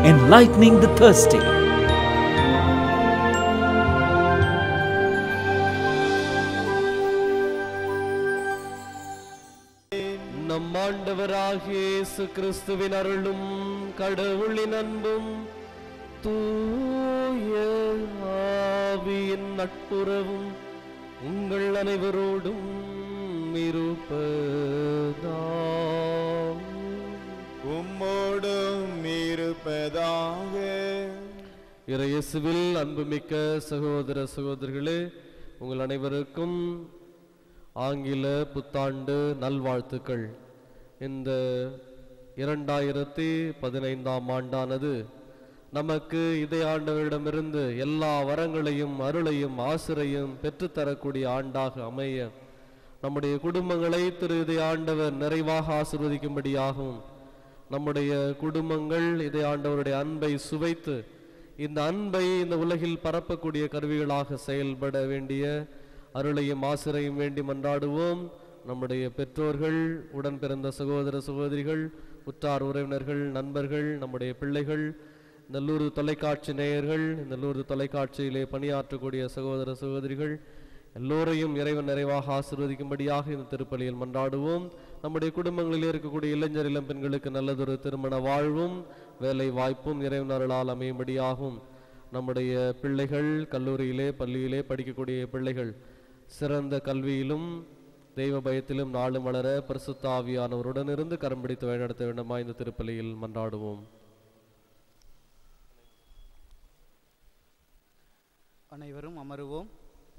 enlightening the thirsty. நம் ஆண்டவராகிய இயேசு கிறிஸ்துவின் அருளும் கடவுளின் அன்பும் தூய ஆவியின் நட்புறவும் உங்கள் அனைவரோடும் இருப்பதாம் உம்மோடும் இருப்பதாக இறையேசுவில் அன்புமிக்க சகோதர சகோதரிகளே உங்கள் அனைவருக்கும் ஆங்கில புத்தாண்டு நல்வாழ்த்துக்கள் இந்த இரண்டாயிரத்தி பதினைந்தாம் ஆண்டானது நமக்கு இதே ஆண்டவரிடமிருந்து எல்லா வரங்களையும் அருளையும் ஆசிரையும் பெற்றுத்தரக்கூடிய ஆண்டாக அமைய நம்முடைய குடும்பங்களை திரு இதய ஆண்டவர் நிறைவாக ஆசிர்வதிக்கும்படியாகவும் நம்முடைய குடும்பங்கள் இதே ஆண்டவருடைய அன்பை சுவைத்து இந்த அன்பை இந்த உலகில் பரப்பக்கூடிய கருவிகளாக செயல்பட வேண்டிய அருளையும் ஆசிரையும் வேண்டி மன்றாடுவோம் நம்முடைய பெற்றோர்கள் உடன் பிறந்த சகோதர சகோதரிகள் உற்றார் உறவினர்கள் நண்பர்கள் நம்முடைய பிள்ளைகள் நல்லூர் தொலைக்காட்சி நேயர்கள் நல்லூர் தொலைக்காட்சியிலே பணியாற்றக்கூடிய சகோதர சகோதரிகள் எல்லோரையும் இறைவன் நிறைவாக ஆசிர்வதிக்கும்படியாக இந்த திருப்பலியில் மன்றாடுவோம் நம்முடைய குடும்பங்களில் இருக்கக்கூடிய இளைஞர் இளம் பெண்களுக்கு நல்லதொரு திருமண வாழ்வும் வேலை வாய்ப்பும் இறைவன் அருளால் அமையும்படியாகும் நம்முடைய பிள்ளைகள் கல்லூரியிலே பள்ளியிலே படிக்கக்கூடிய பிள்ளைகள் சிறந்த கல்வியிலும் தெய்வ பயத்திலும் நாளும் வளர பரிசுத்த ஆவியானவருடன் இருந்து கரம் பிடித்து வழிநடத்த வேண்டுமா இந்த திருப்பலியில் மன்றாடுவோம் அனைவரும் அமருவோம்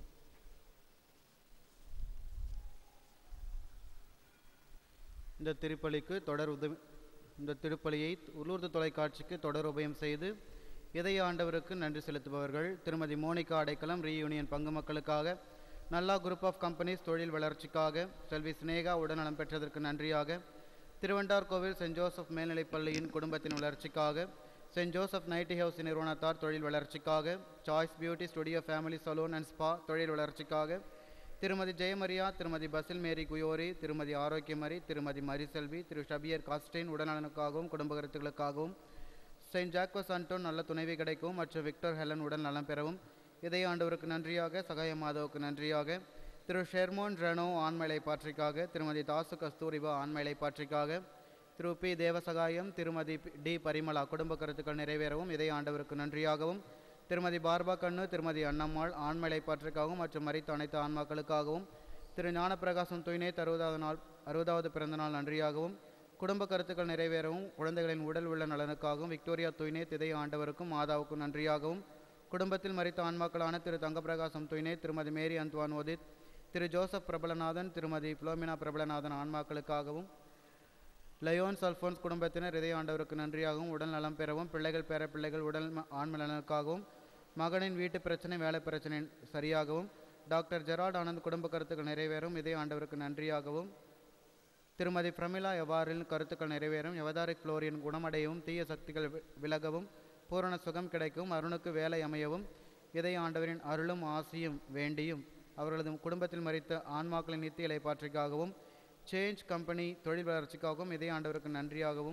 இந்த திருப்பலிக்கு தொடர் உதவி இந்த திருப்பலியை உள்ளூர்து தொலைக்காட்சிக்கு தொடர் உபயம் செய்து இதய ஆண்டவருக்கு நன்றி செலுத்துபவர்கள் திருமதி மோனிகா அடைக்கலம் ரீயூனியன் பங்கு மக்களுக்காக நல்லா குரூப் ஆஃப் கம்பெனிஸ் தொழில் வளர்ச்சிக்காக செல்வி சினேகா உடல்நலம் பெற்றதற்கு நன்றியாக திருவண்டார் கோவில் சென்ட் ஜோசப் மேல்நிலைப் பள்ளியின் குடும்பத்தின் வளர்ச்சிக்காக சென்ட் ஜோசப் நைட்டி ஹவுஸ் நிறுவனத்தார் தொழில் வளர்ச்சிக்காக choice beauty studio family salon and spa தொழில் வளர்ச்சிக்காக திருமதி ஜெயமரியா திருமதி பசில் மேரி குயோரி திருமதி ஆரோக்கியமரி திருமதி மரிசெல்வி திரு ஷபியர் காஸ்டைன் உடல்நலனுக்காகவும் குடும்ப கருத்துக்களுக்காகவும் செயின்ட் ஜாக்கோஸ் அன்டோன் நல்ல துணைவி கிடைக்கவும் மற்றும் விக்டர் ஹெலன் உடல் நலம் பெறவும் இதய ஆண்டவருக்கு நன்றியாக சகாய மாதவுக்கு நன்றியாக திரு ஷெர்மோன் ரெனோ ஆண்மலை பாற்றிக்காக திருமதி தாசு கஸ்தூரிபா ஆண்மலை பாற்றிக்காக Thiru P Devasagayam Thirumathi P- D Parimala குடும்ப கருத்துக்கள் நிறைவேறவும் இதய ஆண்டவருக்கு நன்றியாகவும் திருமதி பார்பா கண்ணு திருமதி அன்னம்மாள் ஆண்மலை பாற்றிக்காகவும் மற்றும் மரித்த அனைத்து ஆன்மாக்களுக்காகவும் திரு ஞானப்பிரகாசம் துய்னேத் அறுபதாவது நாள் அறுபதாவது பிறந்தநாள் நன்றியாகவும் குடும்ப கருத்துக்கள் நிறைவேறவும் குழந்தைகளின் உடல் உள்ள நலனுக்காகவும் விக்டோரியா துய்னேத் இதய ஆண்டவருக்கும் மாதாவுக்கும் நன்றியாகவும் குடும்பத்தில் மரித்த ஆன்மாக்களான திரு தங்கப்பிரகாசம் துய்னேத் திருமதி மேரி அந்த்வான் ஒதித் திரு ஜோசப் பிரபலநாதன் திருமதி புலோமினா பிரபலநாதன் ஆன்மாக்களுக்காகவும் லயோன்ஸ் அல்ஃபோன்ஸ் குடும்பத்தினர் இதய ஆண்டவருக்கு நன்றியாகவும் உடல் நலம் பெறவும் பிள்ளைகள் பேர பிள்ளைகள் உடல் ம- ஆன்ம நலனுக்காகவும் மகனின் வீட்டு பிரச்சனை வேலை பிரச்சனை சரியாகவும் டாக்டர் ஜெரால்ட் ஆனந்த் குடும்ப கருத்துக்கள் நிறைவேறும் இதய ஆண்டவருக்கு நன்றியாகவும் திருமதி பிரமிளா எவ்வாறின் கருத்துக்கள் நிறைவேறும் எவதாரிக் ஃப்ளோரின் குணமடையவும் தீய சக்திகள் வி- விலகவும் பூரண சுகம் கிடைக்கவும் அருணுக்கு வேலை அமையவும் இதய ஆண்டவரின் அருளும் ஆசியும் வேண்டியும் அவர்களது குடும்பத்தில் மறித்த ஆன்மாக்களின் நித்திய இலைப்பாற்றிக்காகவும் சேஞ்ச் கம்பெனி தொழில் வளர்ச்சிக்காகவும் இதய ஆண்டவருக்கு நன்றியாகவும்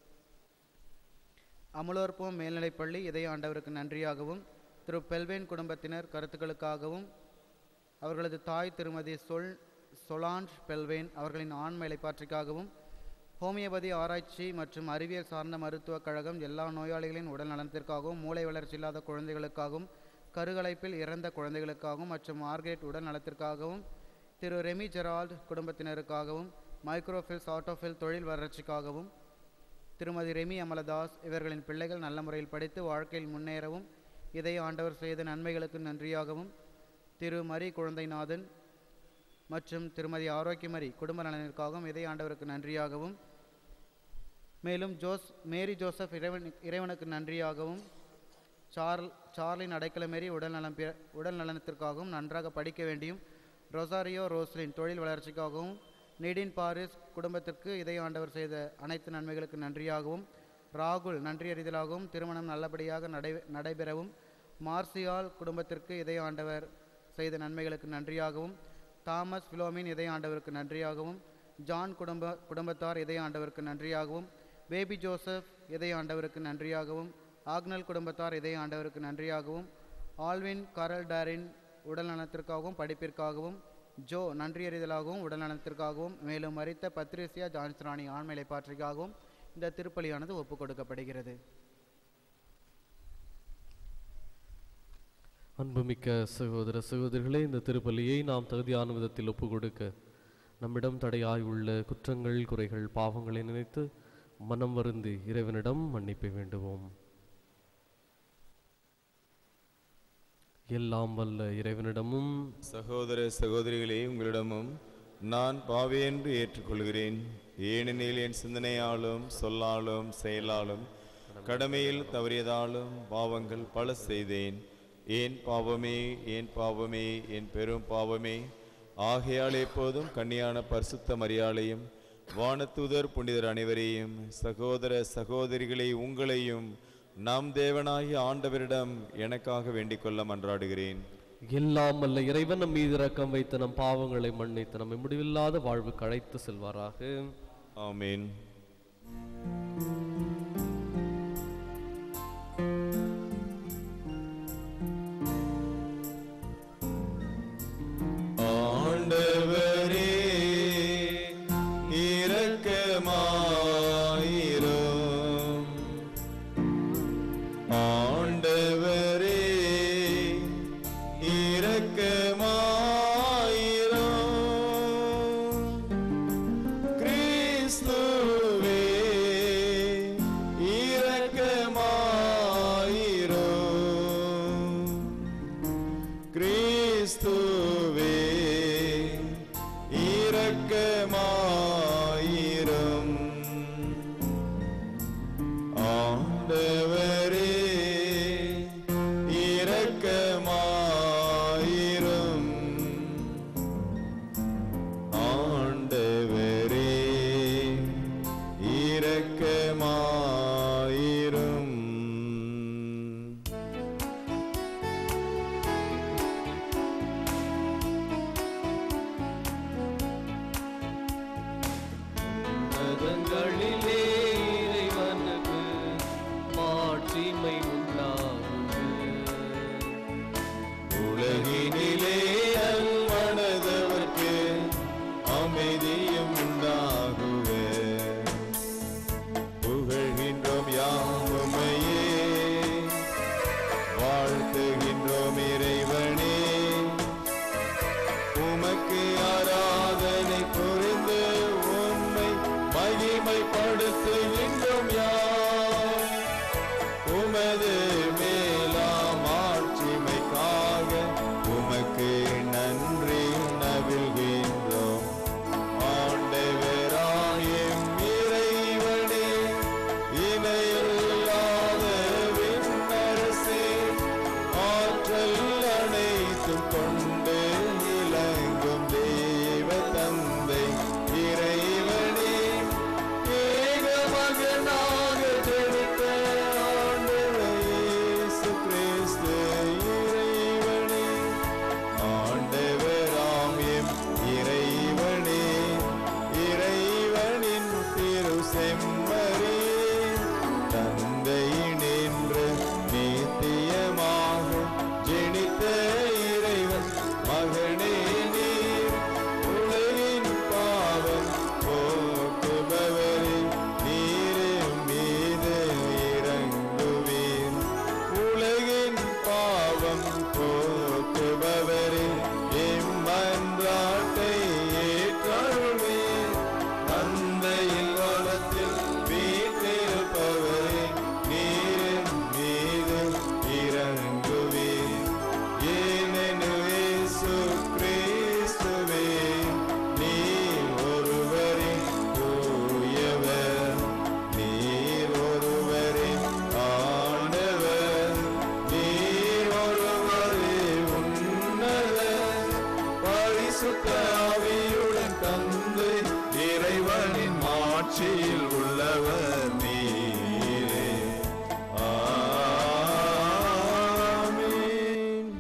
அமுலோற்பம் மேல்நிலைப்பள்ளி இதய ஆண்டவருக்கு நன்றியாகவும் திரு பெல்வேன் குடும்பத்தினர் கருத்துக்களுக்காகவும் அவர்களது தாய் திருமதி சொல் சொலான்ஜ் பெல்வேன் அவர்களின் ஆண்மை இலைப்பாற்றிக்காகவும் ஹோமியோபதி ஆராய்ச்சி மற்றும் அறிவியல் சார்ந்த மருத்துவக் கழகம் எல்லா நோயாளிகளின் உடல் நலத்திற்காகவும் மூளை வளர்ச்சி இல்லாத குழந்தைகளுக்காகவும் கருகலைப்பில் இறந்த குழந்தைகளுக்காகவும் மற்றும் மார்கரெட் உடல் நலத்திற்காகவும் திரு ரெமி ஜெரால்ட் குடும்பத்தினருக்காகவும் மைக்ரோஃபில்ஸ் ஆட்டோஃபில் தொழில் வளர்ச்சிக்காகவும் திருமதி ரெமி அமலதாஸ் இவர்களின் பிள்ளைகள் நல்ல முறையில் படித்து வாழ்க்கையில் முன்னேறவும் இதய ஆண்டவர் செய்த நன்மைகளுக்கு நன்றியாகவும் திரு மரி குழந்தைநாதன் மற்றும் திருமதி ஆரோக்கியமரி குடும்ப நலனிற்காகவும் இதய ஆண்டவருக்கு நன்றியாகவும் மேலும் ஜோஸ் மேரி ஜோசப் இறைவன் இறைவனுக்கு நன்றியாகவும் சார்ல் சார்லின் அடைக்கலமேரி உடல் நலம் பெ- உடல் நலனத்திற்காகவும் நன்றாக படிக்க வேண்டியும் ரொசாரியோ ரோஸ்லின் தொழில் வளர்ச்சிக்காகவும் நீடின் பாரிஸ் குடும்பத்திற்கு இதய ஆண்டவர் செய்த அனைத்து நன்மைகளுக்கு நன்றியாகவும் ராகுல் நன்றியறிதலாகவும் திருமணம் நல்லபடியாக நடை நடைபெறவும் மார்சியால் குடும்பத்திற்கு இதய ஆண்டவர் செய்த நன்மைகளுக்கு நன்றியாகவும் தாமஸ் பிலோமின் இதய ஆண்டவருக்கு நன்றியாகவும் ஜான் குடும்ப குடும்பத்தார் இதய ஆண்டவருக்கு நன்றியாகவும் பேபி ஜோசப் இதய ஆண்டவருக்கு நன்றியாகவும் ஆக்னல் குடும்பத்தார் இதய ஆண்டவருக்கு நன்றியாகவும் ஆல்வின் கரல் டாரின் உடல் நலத்திற்காகவும் படிப்பிற்காகவும் ஜோ நன்றியறிதலாகவும் உடல் நலத்திற்காகவும் மேலும் மரித்த பத்ரிசியா ஜான்ஸ்ராணி ஆண்மையை பாற்றிக்காகவும் இந்த திருப்பலியானது ஒப்புக் கொடுக்கப்படுகிறது அன்புமிக்க சகோதர சகோதரிகளே இந்த திருப்பலியை நாம் தகுதியான விதத்தில் ஒப்புக் கொடுக்க நம்மிடம் தடையாய் உள்ள குற்றங்கள் குறைகள் பாவங்களை நினைத்து மனம் வருந்தி இறைவனிடம் மன்னிப்பை வேண்டுவோம் எல்லாம் வல்ல இறைவனிடமும் சகோதர சகோதரிகளே உங்களிடமும் நான் பாவி என்று ஏற்றுக்கொள்கிறேன் ஏனெனில் என் சிந்தனையாலும் சொல்லாலும் செயலாலும் கடமையில் தவறியதாலும் பாவங்கள் பல செய்தேன் ஏன் பாவமே ஏன் பாவமே என் பெரும் பாவமே ஆகையால் எப்போதும் கன்னியான பரிசுத்த மரியாளையும் வானதூதர் புனிதர் அனைவரையும் சகோதர சகோதரிகளை உங்களையும் நம் தேவனாகிய ஆண்டவரிடம் எனக்காக வேண்டிக் கொள்ள மன்றாடுகிறேன் எல்லாம் வல்ல இறைவன் நம் மீது இரக்கம் வைத்து நம் பாவங்களை மன்னித்து நம்மை முடிவில்லாத வாழ்வுக்கு அழைத்து செல்வாராக ஆமென் ஆண்டவரே இரக்கமாயிரும் ஆண்டவரே இரக்கமாயிரும் கிறிஸ்துவே இரக்கமாயிரும் கிறிஸ்துவே இரக்கமாயிரும் ஆண்டவரே இரக்கமாயிரும் ஆண்டவரே இரக்கமாயிரும் மதங்களிலே இறைவனுக்கு மாட்சிமை உண்டாகுக உலகினிலே அன்மனதவர்க்கு அமைதியும் உண்டாகுக புகழ்கின்றோம் யாவுமையே வாழ்த்துகின்றோம் இறைவனே உமக்கு ஆராதனை புரிந்து உம்மை மகிமைப்படுத்துகின்றோம் யார் உமது மேலாம் ஆட்சிமைக்காக உமக்கு நன்றியும் நவிழ்கின்றோம் ஆண்டவராயும் இறைவனே இணையில்லாத விண்ணரசே ஆற்றல் அனைத்தும் கொண்டு இலங்கும் தேவ தந்தை இறைவனே ஏக மகனாக ஜெனித்த ஆண்டவர் இயேசு கிறிஸ்து இறைவனே ஆண்டவராம் எம் இறைவனே இறைவனின் திரு செம்மறே தந்தையினின்று நித்தியமாக ஜெனித்த இறைவன் மகனே நீர் உலகின் பாவம் போக்குபவரே நீரே மீது இறங்குவீர் உலகின் பாவம் போக்குபவரே எம்மன்றாட்டை ஏற்றருள்வீர் தந்தையின் வளத்தில் வீட்டிருப்பவரே நீரின் மீது இறங்குவீர் ஏனெனில் இயேசு கிறிஸ்துவே நீர் ஒருவரே தூயவர் நீர் ஒருவரே ஆண்டவர் நீர் ஒருவரே உன்னதர் பரிசுத்த ஆவியுடன் தந்தை இறைவனின் மாட்சியில் உள்ளவர் நீரே ஆமென்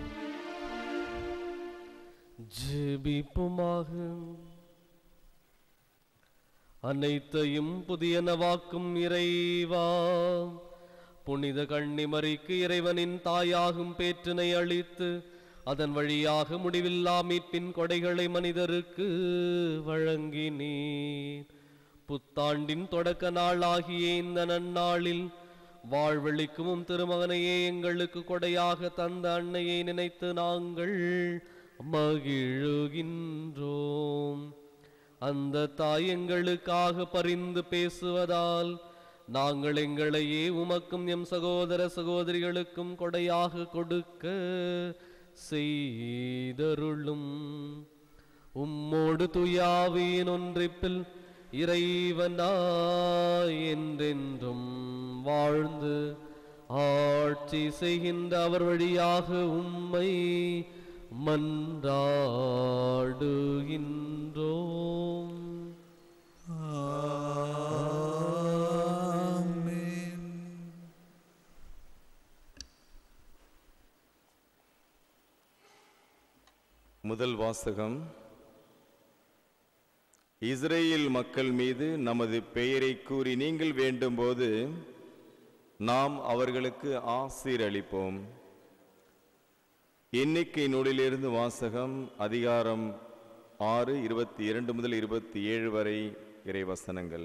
ஜெபிப்புமாக அனைத்தையும் புதியனவாக்கும் இறைவா புனித கன்னிமரிக்கு இறைவனின் தாயாகும் பேற்றினை அளித்து அதன் வழியாக முடிவில்லா மீட்பின் கொடைகளை மனிதருக்கு வழங்கினீர் புத்தாண்டின் தொடக்க நாளாகிய இந்த நன்னாளில் வாழ்வெளிக்கும் திருமகனையே எங்களுக்கு கொடையாக தந்த அன்னையை நினைத்து நாங்கள் மகிழுகின்றோம் அந்த தாய் எங்களுக்காக பரிந்து பேசுவதால் நாங்கள் எங்களையே உமக்கும் எம் சகோதர சகோதரிகளுக்கும் கொடையாக கொடுக்க செய்தருளும் உம்மோடு துயாவியின் ஒன்றிப்பில் இறைவனாய் என்றென்றும் வாழ்ந்து ஆட்சி செய்கின்ற அவர் வழியாக உம்மை மன்றாடுகின்றோம் முதல் வாசகம் இஸ்ரேல் மக்கள் மீது நமது பெயரை கூறி நீங்கள் வேண்டும்போது நாம் அவர்களுக்கு ஆசீர் அளிப்போம் எண்ணிக்கை நூலிலிருந்து வாசகம் அதிகாரம் ஆறு இருபத்தி இரண்டு முதல் இருபத்தி ஏழு வரை இறைவசனங்கள்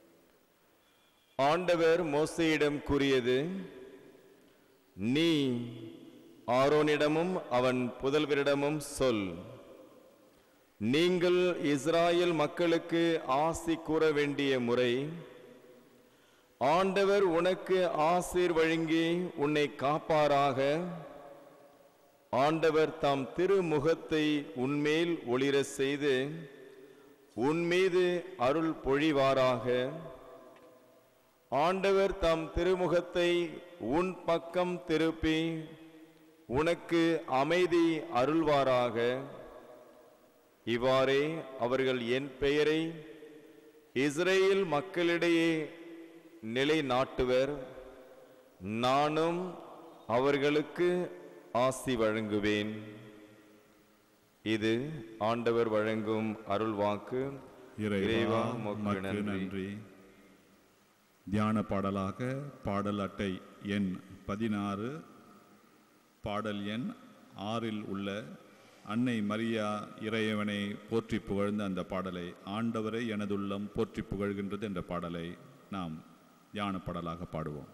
ஆண்டவர் மோசையிடம் கூறியது நீ ஆரோனிடமும் அவன் புதல்வரிடமும் சொல் நீங்கள் இஸ்ராயேல் மக்களுக்கு ஆசி கூற வேண்டிய முறை ஆண்டவர் உனக்கு ஆசீர் வழங்கி உன்னை காப்பாராக ஆண்டவர் தாம் திருமுகத்தை உன்மேல் ஒளிர செய்து உன்மீது அருள் பொழிவாராக ஆண்டவர் தம் திருமுகத்தை உன் பக்கம் திருப்பி உனக்கு அமைதி அருள்வாராக இவ்வாறே அவர்கள் என் பெயரை இஸ்ரேல் மக்களிடையே நிலைநாட்டுவர் நானும் அவர்களுக்கு ஆசி வழங்குவேன் இது ஆண்டவர் வழங்கும் அருள்வாக்கு இறைவா உமக்கு உமக்கு நன்றி தியான பாடலாக பாடல் அட்டை எண் பதினாறு பாடல் எண் ஆறில் உள்ள அன்னை மரியா இறைவனை போற்றி புகழ்ந்த அந்த பாடலை ஆண்டவரை எனதுள்ளம் போற்றி புகழ்கின்றது என்ற பாடலை நாம் தியான பாடலாக பாடுவோம்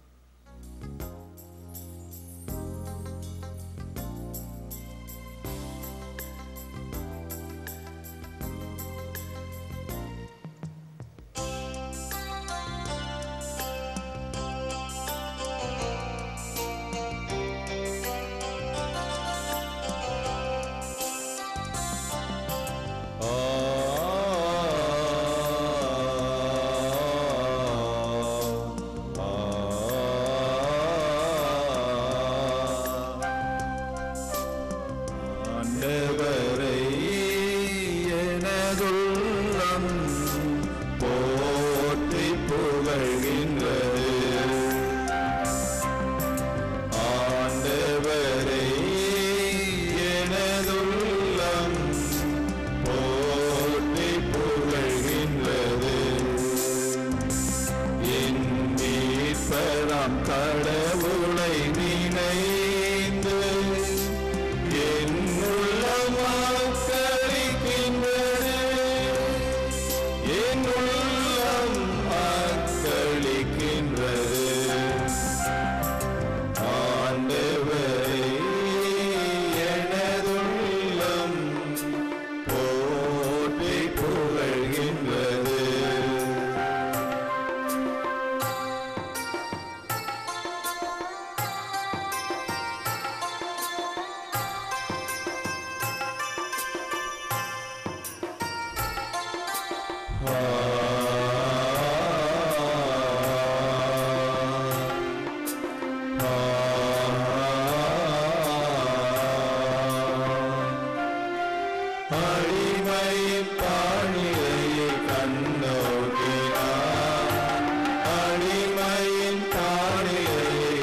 ஆண்டவரை எனதுள்ளம் போற்றி புகழ்கின்றது ஆண்டவரை எனதுள்ளம் போற்றி புகழ்கின்றது என் மீட்பராம் கடவுளை நினைந்து என் உள்ளம் வாக்களிக்கின்றது. என் உள்ளம் வாக்களிக்கின்றது. ஆண்டவரே, எனதுள்ளம் போற்றி புகழ்கின்றது அடிமையின் தாழ்நிலையை கண்ணோக்கினார் அடிமையின் தாழ்நிலையை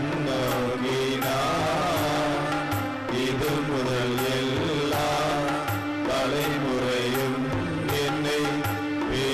கண்ணோக்கினார் இது முதல் எல்லா தலைமுறையும் என்னை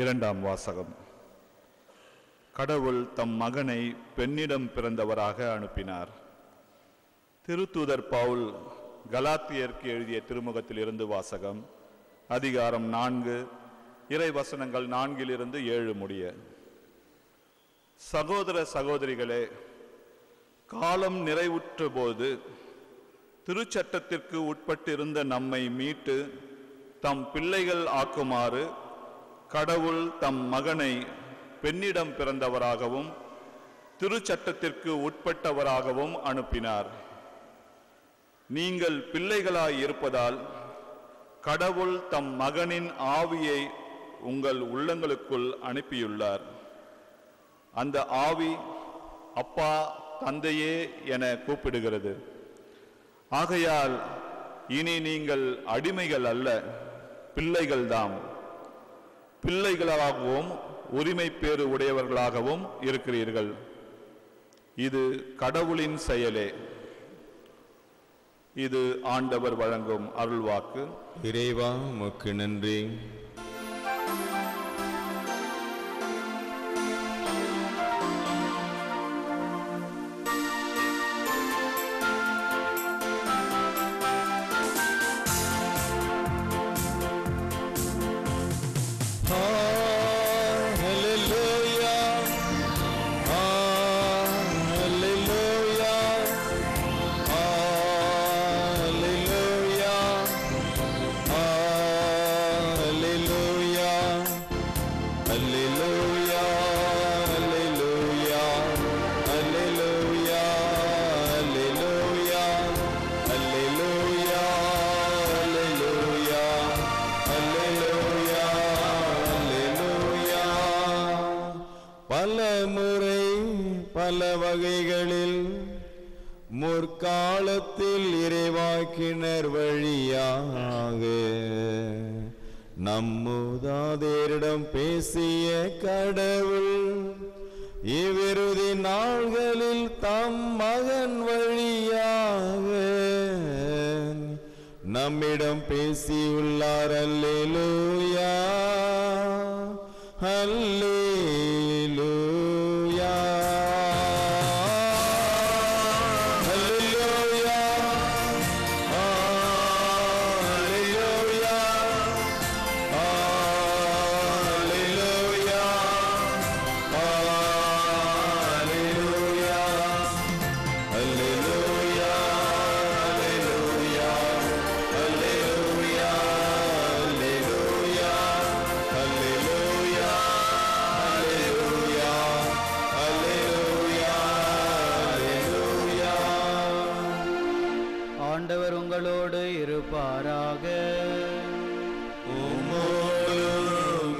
இரண்டாம் வாசகம் கடவுள் தம் மகனை பெண்ணிடம் பிறந்தவராக அனுப்பினார் திருத்தூதர் பவுல் கலாத்தியருக்கு எழுதிய திருமுகத்தில் இருந்து வாசகம் அதிகாரம் நான்கு இறை வசனங்கள் நான்கிலிருந்து ஏழு முடிய சகோதர சகோதரிகளே காலம் நிறைவுற்ற போது திருச்சட்டத்திற்கு உட்பட்டிருந்த நம்மை மீட்டு தம் பிள்ளைகள் ஆக்குமாறு கடவுள் தம் மகனை பெண்ணிடம் பிறந்தவராகவும் திருச்சட்டத்திற்கு உட்பட்டவராகவும் அனுப்பினார் நீங்கள் பிள்ளைகளாய் இருப்பதால் கடவுள் தம் மகனின் ஆவியை உங்கள் உள்ளங்களுக்குள் அனுப்பியுள்ளார் அந்த ஆவி அப்பா தந்தையே என கூப்பிடுகிறது ஆகையால் இனி நீங்கள் அடிமைகள் அல்ல பிள்ளைகள்தாம் பிள்ளைகளாகவும் உரிமை பேறு உடையவர்களாகவும் இருக்கிறீர்கள் இது கடவுளின் செயலே இது ஆண்டவர் வழங்கும் அருள்வாக்கு இறைவா உமக்கு நன்றி பல முறை பல வகைகளில் முற்காலத்தில் இறைவாக்கினர் வழியாக நம்முதாதேரிடம் பேசிய கடவுள் இவ்விருதி நாள்களில் தம் மகன் வழியாக நம்மிடம் பேசியுள்ளார் அல்லேலூயா அல்லேலூயா அல்லேலூயா அல்லேலூயா அல்லேலூயா அல்லேலூயா அல்லேலூயா அல்லேலூயா அல்லேலூயா அல்லேலூயா அல்லேலூயா அல்லேலூயா அல்லேலூயா அல்லேலூயா ஆண்டவர் உங்களோடு இருப்பாராக உம்மோடும்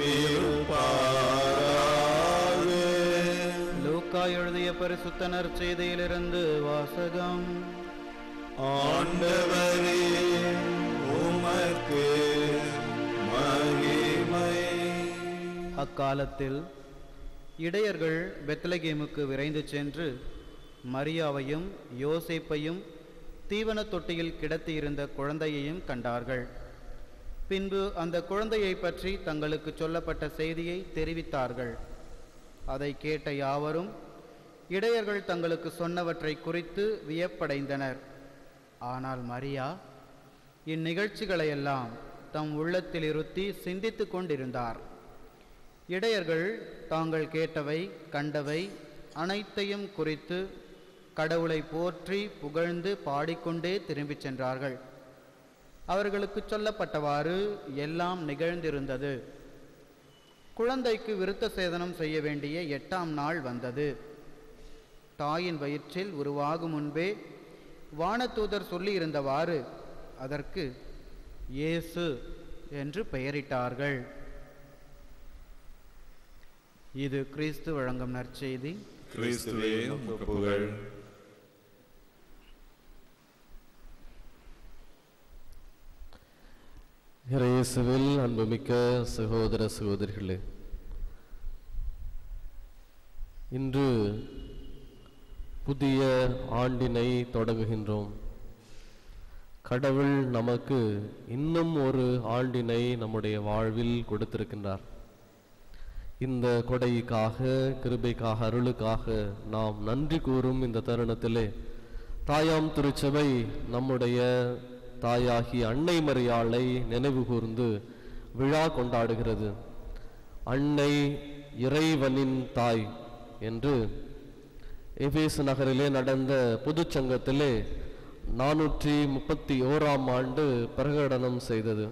இருப்பாராக. லூக்கா எழுதிய பரிசுத்த நற்செய்தியிலிருந்து வாசகம் ஆண்டவரே உமக்கு மகிமை அக்காலத்தில் இடையர்கள் பெத்லகேமுக்கு விரைந்து சென்று மரியாவையும் யோசேப்பையும் தீவனத் தொட்டியில் கிடத்தியிருந்த குழந்தையையும் கண்டார்கள் பின்பு அந்த குழந்தையை பற்றி தங்களுக்கு சொல்லப்பட்ட செய்தியை தெரிவித்தார்கள் அதை கேட்ட யாவரும் இடையர்கள் தங்களுக்கு சொன்னவற்றை குறித்து வியப்படைந்தனர் ஆனால் மரியா இந்நிகழ்ச்சிகளையெல்லாம் தம் உள்ளத்தில் இருத்தி சிந்தித்துக் கொண்டிருந்தார் இடையர்கள் தாங்கள் கேட்டவை கண்டவை அனைத்தையும் குறித்து கடவுளை போற்றி புகழ்ந்து பாடிக்கொண்டே திரும்பிச் சென்றார்கள் அவர்களுக்கு சொல்லப்பட்டவாறு எல்லாம் நிகழ்ந்திருந்தது குழந்தைக்கு விருத்த சேதனம் செய்ய வேண்டிய எட்டாம் நாள் வந்தது தாயின் வயிற்றில் உருவாகும் முன்பே வானதூதர் சொல்லியிருந்தவாறு அதற்கு இயேசு என்று பெயரிட்டார்கள் இது கிறிஸ்து வழங்கும் நற்செய்தி கிறிஸ்துவே உமக்கு புகழ் இயேசுவில் அன்புமிக்க சகோதர சகோதரிகளே இன்று புதிய ஆண்டினை தொடங்குகின்றோம் கடவுள் நமக்கு இன்னும் ஒரு ஆண்டினை நம்முடைய வாழ்வில் கொடுத்திருக்கின்றார் இந்த கொடைக்காக கிருபைக்காக அருளுக்காக நாம் நன்றி கூறும் இந்த தருணத்திலே தாயாம் திருச்சபை நம்முடைய தாயாகி அன்னை மரியாளை நினைவு கூர்ந்து விழா கொண்டாடுகிறது அன்னை இறைவனின் தாய் என்று எபேசு நகரிலே நடந்த பொதுச்சங்கத்திலே நானூற்றி முப்பத்தி ஓராம் ஆண்டு பிரகடனம் செய்தது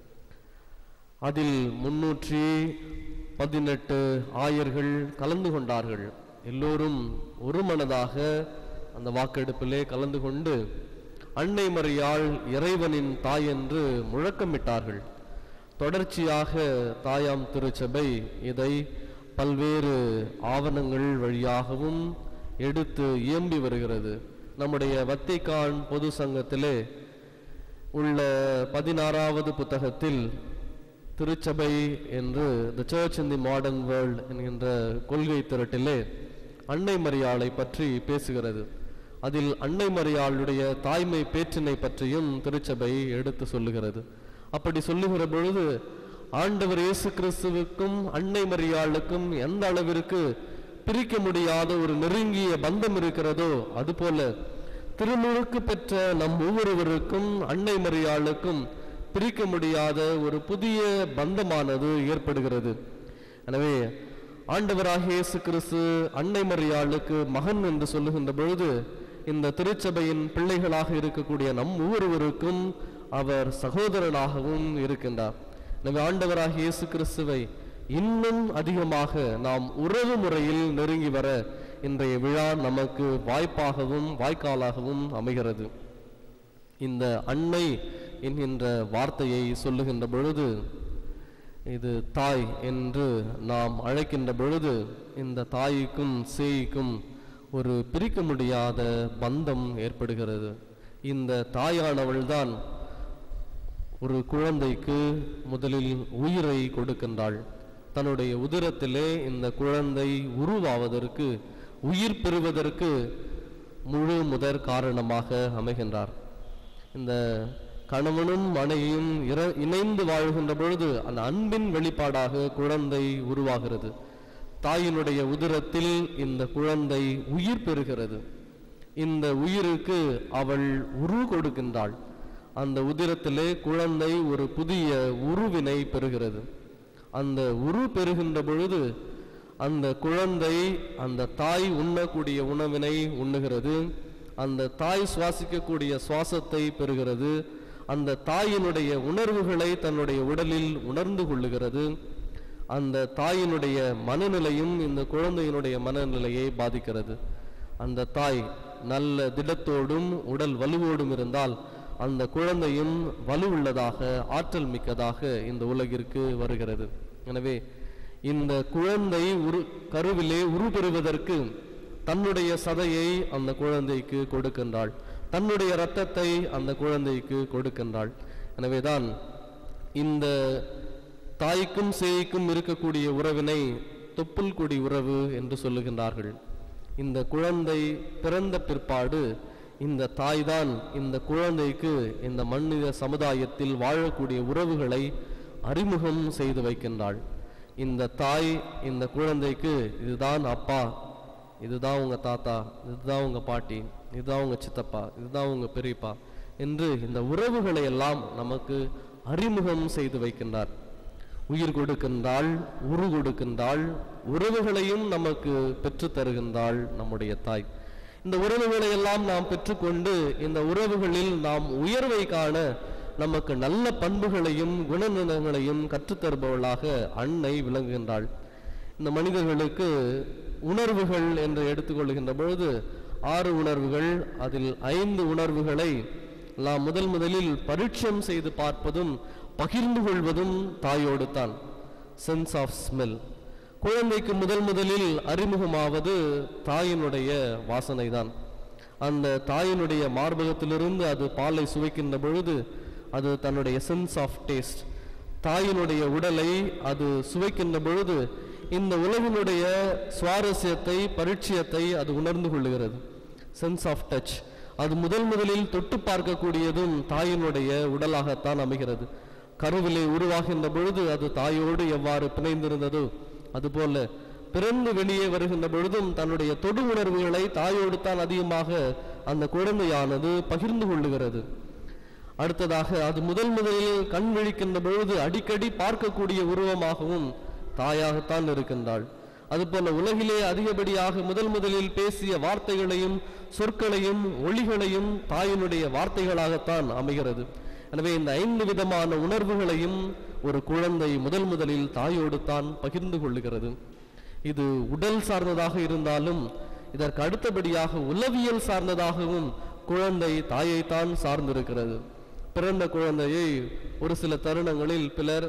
அதில் முன்னூற்றி பதினெட்டு ஆயர்கள் கலந்து கொண்டார்கள் எல்லோரும் ஒரு மனதாக அந்த வாக்கெடுப்பிலே கலந்து கொண்டு அன்னை மரியாள் இறைவனின் தாய் என்று முழக்கமிட்டார்கள் தொடர்ச்சியாக தாயாம் திருச்சபை இதை பல்வேறு ஆவணங்கள் வழியாகவும் எடுத்து இயம்பி வருகிறது நம்முடைய வத்திக்கான் பொது சங்கத்திலே உள்ள பதினாறாவது புத்தகத்தில் திருச்சபை என்று the church in the modern world என்கின்ற கொள்கை திரட்டிலே அன்னை மரியாளை பற்றி பேசுகிறது அதில் அன்னை மரியாளுடைய தாய்மை பேற்றினை பற்றியும் திருச்சபை எடுத்து சொல்லுகிறது அப்படி சொல்லுகிற பொழுது ஆண்டவர் இயேசு கிறிஸ்துவுக்கும் அன்னை மரியாளுக்கும் எந்த அளவிற்கு பிரிக்க முடியாத ஒரு நெருங்கிய பந்தம் இருக்கிறதோ அதுபோல திருமுழுக்கு பெற்ற நம் ஒவ்வொருவருக்கும் அன்னை மரியாளுக்கும் பிரிக்க முடியாத ஒரு புதிய பந்தமானது ஏற்படுகிறது எனவே ஆண்டவராகிய இயேசு கிறிஸ்து அன்னை மரியாளுக்கு மகன் என்று சொல்லுகின்ற பொழுது இந்த திருச்சபையின் பிள்ளைகளாக இருக்கக்கூடிய நம் ஒவ்வொருவருக்கும் அவர் சகோதரனாகவும் இருக்கின்றார் எனவே ஆண்டவராகிய இயேசு கிறிஸ்துவை இன்னும் அதிகமாக நாம் உறவு முறையில் நெருங்கி வர இன்றைய விழா நமக்கு வாய்ப்பாகவும் வாய்க்காலாகவும் அமைகிறது இந்த அன்னை என்கின்ற வார்த்தையை சொல்லுகின்ற பொழுது இது தாய் என்று நாம் அழைக்கின்ற பொழுது இந்த தாய்க்கும் சேய்க்கும் ஒரு பிரிக்க முடியாத பந்தம் ஏற்படுகிறது இந்த தாயானவள்தான் ஒரு குழந்தைக்கு முதலில் உயிரை கொடுக்கின்றாள் தன்னுடைய உதிரத்திலே இந்த குழந்தை உருவாவதற்கு உயிர் பெறுவதற்கு முழு முதற் காரணமாக அமைகின்றார் இந்த கணவனும் மனைவியும் இர- இணைந்து வாழ்கின்ற பொழுது அந்த அன்பின் வெளிப்பாடாக குழந்தை உருவாகிறது தாயினுடைய உதிரத்தில் இந்த குழந்தை உயிர் பெறுகிறது இந்த உயிருக்கு அவள் உரு கொடுக்கின்றாள் அந்த உதிரத்திலே குழந்தை ஒரு புதிய உருவினை பெறுகிறது அந்த உரு பெறுகின்ற பொழுது அந்த குழந்தை அந்த தாய் உண்ணக்கூடிய உணவினை உண்ணுகிறது அந்த தாய் சுவாசிக்கக்கூடிய சுவாசத்தை பெறுகிறது அந்த தாயினுடைய உணர்வுகளை தன்னுடைய உடலில் உணர்ந்து கொள்ளுகிறது அந்த தாயினுடைய மனநிலையும் இந்த குழந்தையினுடைய மனநிலையை பாதிக்கிறது அந்த தாய் நல்ல திடத்தோடும் உடல் வலுவோடும் இருந்தால் அந்த குழந்தையும் வலுவுள்ளதாக ஆற்றல் மிக்கதாக இந்த உலகிற்கு வருகிறது எனவே இந்த குழந்தை உரு கருவிலே உருபெறுவதற்கு தன்னுடைய சதையை அந்த குழந்தைக்கு கொடுக்கின்றாள் தன்னுடைய இரத்தத்தை அந்த குழந்தைக்கு கொடுக்கின்றாள் எனவேதான் இந்த தாய்க்கும் சேய்க்கும் இருக்கக்கூடிய உறவினை தொப்புள் கொடி உறவு என்று சொல்லுகின்றார்கள் இந்த குழந்தை பிறந்த பிற்பாடு இந்த தாய்தான் இந்த குழந்தைக்கு இந்த மனித சமுதாயத்தில் வாழக்கூடிய உறவுகளை அறிமுகம் செய்து வைக்கின்றாள் இந்த தாய் இந்த குழந்தைக்கு இதுதான் அப்பா இதுதான் உங்க தாத்தா இதுதான் உங்க பாட்டி இதுதான் உங்க சித்தப்பா இதுதான் உங்க பெரியப்பா என்று இந்த உறவுகளை எல்லாம் நமக்கு அறிமுகம் செய்து வைக்கின்றார் உயிர் கொடுக்கின்றாள் உரு கொடுக்கின்றாள் உறவுகளையும் நமக்கு பெற்றுத் தருகின்றாள் நம்முடைய தாய் இந்த உறவுகளை எல்லாம் நாம் பெற்றுக்கொண்டு இந்த உறவுகளில் நாம் உயர்வை காண நமக்கு நல்ல பண்புகளையும் குணநலங்களையும் கற்றுத்தருபவளாக அன்னை விளங்குகின்றாள் இந்த மனிதர்களுக்கு உணர்வுகள் என்று எடுத்துக்கொள்கின்ற பொழுது ஆறு உணர்வுகள் அதில் ஐந்து உணர்வுகளை நாம் முதல் முதலில் பரீட்சம் செய்து பார்ப்பதும் பகிர்ந்து கொள்வதும் தாயோடு தான் சென்ஸ் ஆஃப் ஸ்மெல் குழந்தைக்கு முதல் முதலில் அறிமுகமாவது தாயினுடைய வாசனை தான் அந்த தாயினுடைய மார்பகத்திலிருந்து அது பாலை சுவைக்கின்ற பொழுது அது தன்னுடைய சென்ஸ் ஆஃப் டேஸ்ட் தாயினுடைய உடலை அது சுவைக்கின்ற பொழுது இந்த உலகினுடைய சுவாரஸ்யத்தை பரிட்சயத்தை அது உணர்ந்து கொள்ளுகிறது சென்ஸ் ஆஃப் டச் அது முதல் முதலில் தொட்டு பார்க்கக்கூடியதும் தாயினுடைய உடலாகத்தான் அமைகிறது கருவிலே உருவாகின்ற பொழுது அது தாயோடு எவ்வாறு பிணைந்திருந்ததோ அதுபோல பிறந்து வெளியே வருகின்ற பொழுதும் தன்னுடைய தொடு உணர்வுகளை தாயோடு தான் அதிகமாக அந்த குழந்தையானது பகிர்ந்து கொள்ளுகிறது அடுத்ததாக அது முதல் முதலில் கண் விழிக்கின்ற பொழுது அடிக்கடி பார்க்கக்கூடிய உருவமாகவும் தாயாகத்தான் இருக்கின்றாள் அதுபோல உலகிலே அதிகப்படியாக முதல் முதலில் பேசிய வார்த்தைகளையும் சொற்களையும் ஒளிகளையும் தாயினுடைய வார்த்தைகளாகத்தான் அமைகிறது எனவே இந்த ஐந்து விதமான உணர்வுகளையும் ஒரு குழந்தை முதல் முதலில் தாயோடு தான் பகிர்ந்து கொள்ளுகிறது இது உடல் சார்ந்ததாக இருந்தாலும் இதற்கு அடுத்தபடியாக உளவியல் சார்ந்ததாகவும் குழந்தை தாயைத்தான் சார்ந்திருக்கிறது பிறந்த குழந்தையை ஒரு சில தருணங்களில் பிலர்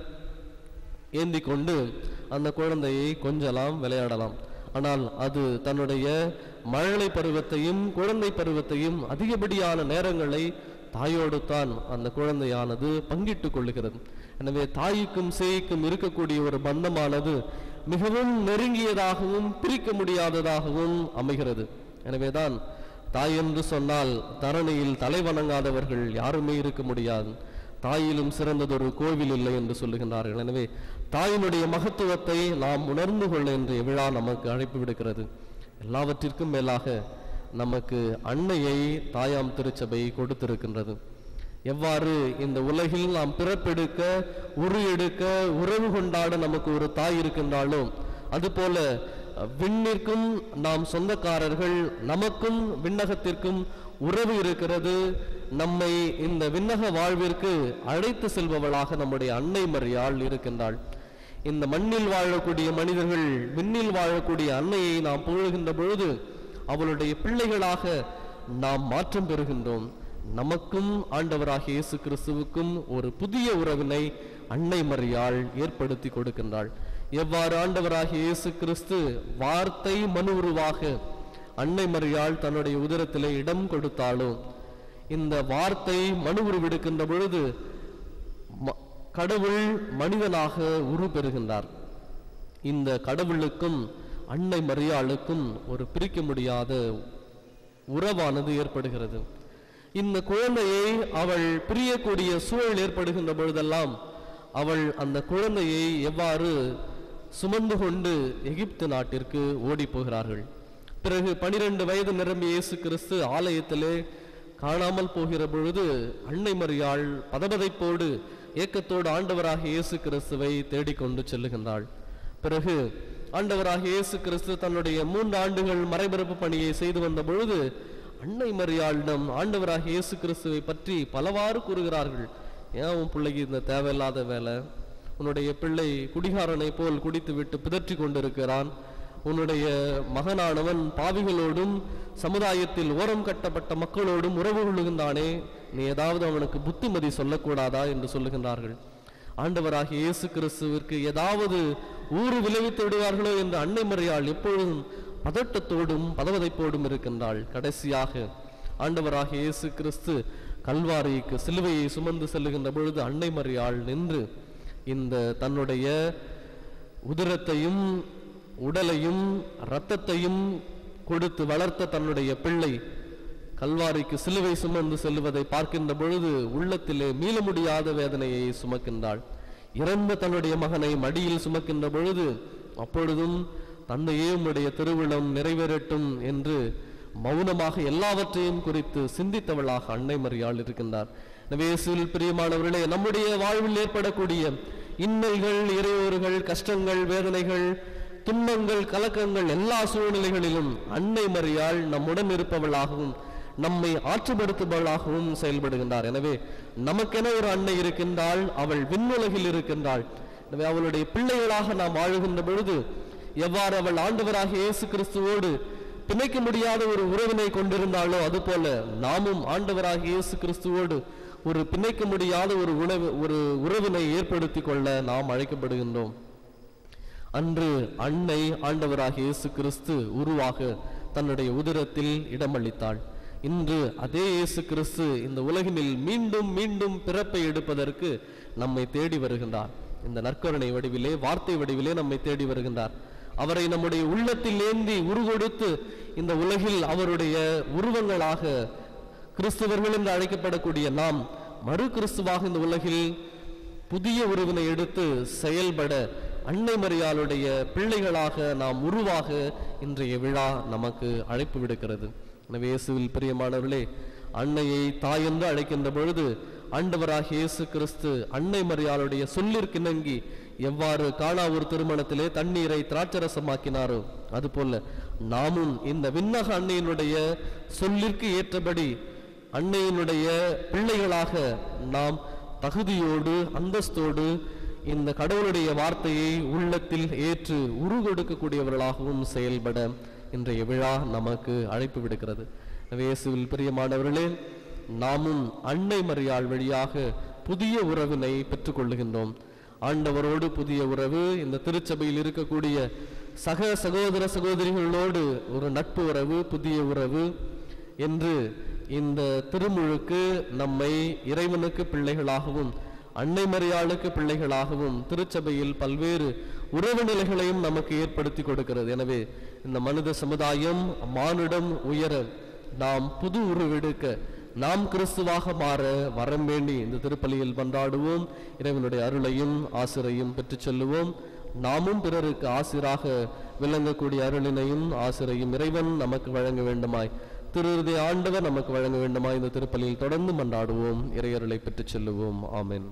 ஏந்தி கொண்டு அந்த குழந்தையை கொஞ்சலாம் விளையாடலாம் ஆனால் அது தன்னுடைய மழலை பருவத்தையும் குழந்தை பருவத்தையும் அதிகப்படியான நேரங்களை தாயோடு தான் அந்த குழந்தையானது பங்கிட்டுக் கொள்ளுகிறது எனவே தாய்க்கும் சேய்க்கும் இருக்கக்கூடிய ஒரு பந்தமானது மிகவும் நெருங்கியதாகவும் பிரிக்க முடியாததாகவும் அமைகிறது எனவேதான் தாய் என்று சொன்னால் தரணியில் தலை வணங்காதவர்கள் யாருமே இருக்க முடியாது தாயிலும் சிறந்ததொரு கோவில் இல்லை என்று சொல்லுகின்றார்கள் எனவே தாயினுடைய மகத்துவத்தை நாம் உணர்ந்து கொள்ள இன்றைய விழா நமக்கு அழைப்பு விடுக்கிறது எல்லாவற்றிற்கும் மேலாக நமக்கு அன்னையை தாயாம் திருச்சபை கொடுத்திருக்கின்றது எவ்வாறு இந்த உலகில் நாம் பிறப்பெடுக்க உரு எடுக்க உறவு கொண்டாட நமக்கு ஒரு தாய் இருக்கின்றாலோ அதுபோல அஹ், விண்ணிற்கும் நாம் சொந்தக்காரர்கள் நமக்கும் விண்ணகத்திற்கும் உறவு இருக்கிறது நம்மை இந்த விண்ணக வாழ்விற்கு அழைத்து செல்பவளாக நம்முடைய அன்னை மரியாள் இருக்கின்றாள் இந்த மண்ணில் வாழக்கூடிய மனிதர்கள் விண்ணில் வாழக்கூடிய அன்னையை நாம் புகழ்கின்ற பொழுது அவளுடைய பிள்ளைகளாக நாம் மாற்றம் பெறுகின்றோம் நமக்கும் ஆண்டவராகிய இயேசு கிறிஸ்துவுக்கும் ஒரு புதிய உறவினை அன்னை மரியாள் ஏற்படுத்தி கொடுக்கின்றாள் எவ்வாறு ஆண்டவராகிய இயேசு கிறிஸ்து வார்த்தை மனு உருவாக அன்னை மரியாள் தன்னுடைய உதரத்திலே இடம் கொடுத்தாலும் இந்த வார்த்தை மனு உருவெடுக்கின்ற பொழுது ம- கடவுள் மனிதனாக உரு பெறுகின்றார் இந்த கடவுளுக்கும் அன்னை மரியாளுக்கும் ஒரு பிரிக்க முடியாத உறவானது ஏற்படுகிறது இந்த குழந்தையை அவள் பிரியக்கூடிய சூழல் ஏற்படுகின்ற பொழுதெல்லாம் அவள் அந்த குழந்தையை எவ்வாறு சுமந்து கொண்டு எகிப்து நாட்டிற்கு ஓடிப் போகிறார்கள் பிறகு பனிரெண்டு வயது நிரம்பிய இயேசு கிறிஸ்து ஆலயத்திலே காணாமல் போகிற பொழுது அன்னை மரியாள் பதபதைப்போடு ஏக்கத்தோடு ஆண்டவராகிய இயேசு கிறிஸ்துவை தேடிக்கொண்டு செல்லுகின்றாள் பிறகு ஆண்டவராகிய இயேசு கிறிஸ்து தன்னுடைய மூன்று ஆண்டுகள் மறைபரப்பு பணியை செய்து வந்த பொழுது அன்னை மரியாளிடம் ஆண்டவராகிய இயேசு கிறிஸ்துவை பற்றி பலவாறு கூறுகிறார்கள் ஏன் உன் பிள்ளைக்கு இந்த தேவையில்லாத வேலை உன்னுடைய பிள்ளை குடிகாரனை போல் குடித்துவிட்டு பிதற்றி கொண்டிருக்கிறான் உன்னுடைய மகனானவன் பாவிகளோடும் சமுதாயத்தில் ஓரம் கட்டப்பட்ட மக்களோடும் உறவு கொள்ளுகின்றானே நீ ஏதாவது அவனுக்கு புத்திமதி சொல்லக்கூடாதா என்று சொல்லுகின்றார்கள் ஆண்டவராகிய இயேசு கிறிஸ்துவிற்கு ஏதாவது ஊறு விளைவித்து விடுவார்களோ என்று அன்னை மரியாள் எப்பொழுதும் பதட்டத்தோடும் பதவதைப்போடும் இருக்கின்றாள் கடைசியாக ஆண்டவராகிய இயேசு கிறிஸ்து கல்வாரிக்கு சிலுவையை சுமந்து செல்லுகின்ற பொழுது அன்னை மரியாள் நின்று இந்த தன்னுடைய உதிரத்தையும் உடலையும் இரத்தத்தையும் கொடுத்து வளர்த்த தன்னுடைய பிள்ளை கல்வாரிக்கு சிலுவை சுமந்து செல்வதை பார்க்கின்ற பொழுது உள்ளத்திலே மீள முடியாத வேதனையை சுமக்கின்றாள் இறந்த தன்னுடைய மகனை மடியில் சுமக்கின்ற பொழுது அப்பொழுதும் தந்தையே உம்முடைய திருவிழம் நிறைவேறட்டும் என்று மௌனமாக எல்லாவற்றையும் குறித்து சிந்தித்தவளாக அன்னை மரியாள் இருக்கின்றார் எனவே இயேசுவில் பிரியமானவர்களே நம்முடைய வாழ்வில் ஏற்படக்கூடிய இன்னல்கள் இறையோர்கள் கஷ்டங்கள் வேதனைகள் துன்பங்கள் கலக்கங்கள் எல்லா சூழ்நிலைகளிலும் அன்னை மரியாள் நம்முடன் இருப்பவளாகவும் நம்மை ஆற்றுப்படுத்துபவளாகவும் செயல்படுகின்றார் எனவே நமக்கென ஒரு அன்னை இருக்கின்றாள் அவள் விண்ணுலகில் இருக்கின்றாள் எனவே அவளுடைய பிள்ளைகளாக நாம் வாழுகின்ற பொழுது எவ்வாறு அவள் ஆண்டவராகிய இயேசு கிறிஸ்துவோடு பிணைக்க முடியாத ஒரு உறவினை கொண்டிருந்தாளோ அதுபோல நாமும் ஆண்டவராகிய இயேசு கிறிஸ்துவோடு ஒரு பிணைக்க முடியாத ஒரு உணவு ஒரு உறவினை ஏற்படுத்தி கொள்ள நாம் அழைக்கப்படுகின்றோம் அன்று அன்னை ஆண்டவராகிய இயேசு கிறிஸ்து உருவாக தன்னுடைய உதிரத்தில் இடமளித்தாள் இன்று அதே இயேசு கிறிஸ்து இந்த உலகினில் மீண்டும் மீண்டும் பிறப்பை எடுப்பதற்கு நம்மை தேடி வருகின்றார் இந்த நற்கருணை வடிவிலே வார்த்தை வடிவிலே நம்மை தேடி வருகின்றார் அவரை நம்முடைய உள்ளத்தில் ஏந்தி உருகொடுத்து இந்த உலகில் அவருடைய உருவங்களாக கிறிஸ்துவர்கள் என்று அழைக்கப்படக்கூடிய நாம் மறு கிறிஸ்துவாக இந்த உலகில் புதிய உறவினை எடுத்து செயல்பட அன்னை மரியாளுடைய பிள்ளைகளாக நாம் உருவாக இன்றைய விழா நமக்கு அழைப்பு விடுக்கிறது எனவே இயேசுவில் பிரியமானவர்களே அன்னையை தாய் என்று அழைக்கின்ற பொழுது ஆண்டவராகிய இயேசு கிறிஸ்து அன்னை மரியாளுடைய சொல்லிற்கிணங்கி எவ்வாறு காணா ஒரு திருமணத்திலே தண்ணீரை திராட்சரசமாக்கினாரோ அதுபோல நாமும் இந்த விண்ணக அன்னையினுடைய சொல்லிற்கு ஏற்றபடி அன்னையினுடைய பிள்ளைகளாக நாம் தகுதியோடு அந்தஸ்தோடு இந்த கடவுளுடைய வார்த்தையை உள்ளத்தில் ஏற்று உருகொடுக்கக்கூடியவர்களாகவும் செயல்பட இன்றைய விழா நமக்கு அழைப்பு விடுக்கிறது எனவே இயேசுவில் பிரியமானவர்களே நாமும் அன்னை மரியாள் வழியாக புதிய உறவினை பெற்றுக்கொள்ளுகின்றோம் ஆண்டவரோடு புதிய உறவு இந்த திருச்சபையில் இருக்கக்கூடிய சக சகோதர சகோதரிகளோடு ஒரு நட்பு உறவு புதிய உறவு என்று இந்த திருமுழுக்கு நம்மை இறைவனுக்கு பிள்ளைகளாகவும் அன்னை மரியாளுக்கு பிள்ளைகளாகவும் திருச்சபையில் பல்வேறு உறவு நிலைகளையும் நமக்கு ஏற்படுத்தி கொடுக்கிறது எனவே இந்த மனித சமுதாயம் மானுடம் உயர நாம் புது உருவெடுக்க நாம் கிறிஸ்துவாக மாற வரம் வேண்டி இந்த திருப்பலியில் கொண்டாடுவோம் இறைவனுடைய அருளையும் ஆசிரையும் பெற்றுச் செல்லுவோம் நாமும் பிறருக்கு ஆசிராக விளங்கக்கூடிய அருளினையும் ஆசிரையும் இறைவன் நமக்கு வழங்க வேண்டுமாய் திருருதை ஆண்டவர் நமக்கு வழங்க வேண்டுமாய் இந்த திருப்பலியில் தொடர்ந்து மன்றாடுவோம் இறையருளை பெற்றுச் செல்லுவோம் ஆமென்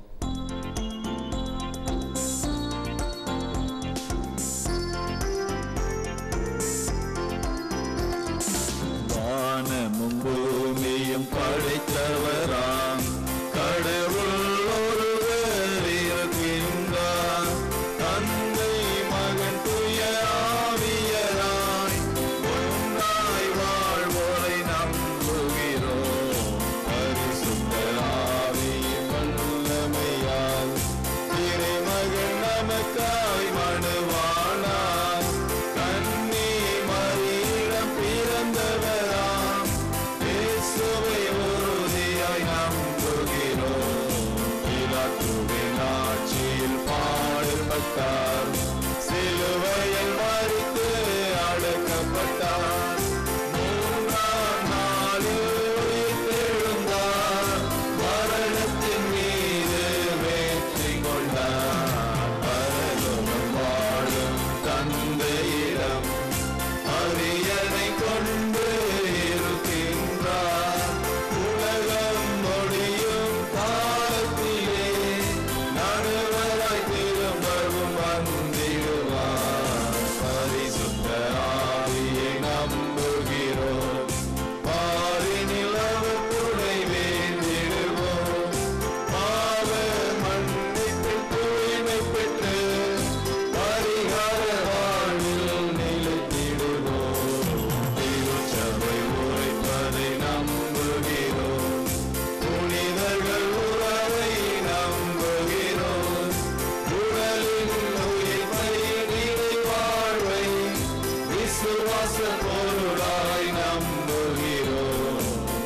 வானமும் பூமியும் படைத்தவராம் கடவுள் ஒருவர் இருக்கின்றார் தந்தை மகன் துய ஆவியராய் ஒன்றாய் வாழ்வோரை நம்புகிறோம் பரிசுத்த ஆவியின் வல்லமையால் திருமகன் நமக்காய் மனுவானார் கண்ணி மறியிடம் பிறந்தவராம் இயேசுவை உறுதியாய் நம்புகிறோம் இலக்குவின் ஆட்சியில் பாடுபட்டார் சிலுவையில் மறித்து அடக்கப்பட்டார் மூன்றாம் நாளில் உயிர்த்தெழுந்தார் மரணத்தின் மீது வெற்றி கொண்டார் பரலோகம் வாழும் தந்தையிடம் அரியணை கொண்டு இருக்கின்றார் உலகம் முடியும் காலத்திலே நடுவராய் திரும்பவும் வந்திடுவார் பரிசுத்த ஆவியை நம்புகிறோம் பாரினில் அவர் துணை வேண்டிடுவோம் பாவ மன்னிப்பு தூய்மை பெற்று பரிகார வாழ்வில் நிலைத்திடுவோம் திருச்சபை உரைப்பதை நம்புகிறோம் புனிதர்கள் உறவை நம்புகிறோம் உடலின் உயிர்ப்பை நிலை வாழ்வை விசுவாச பொருளாய் நம்புகிறோம்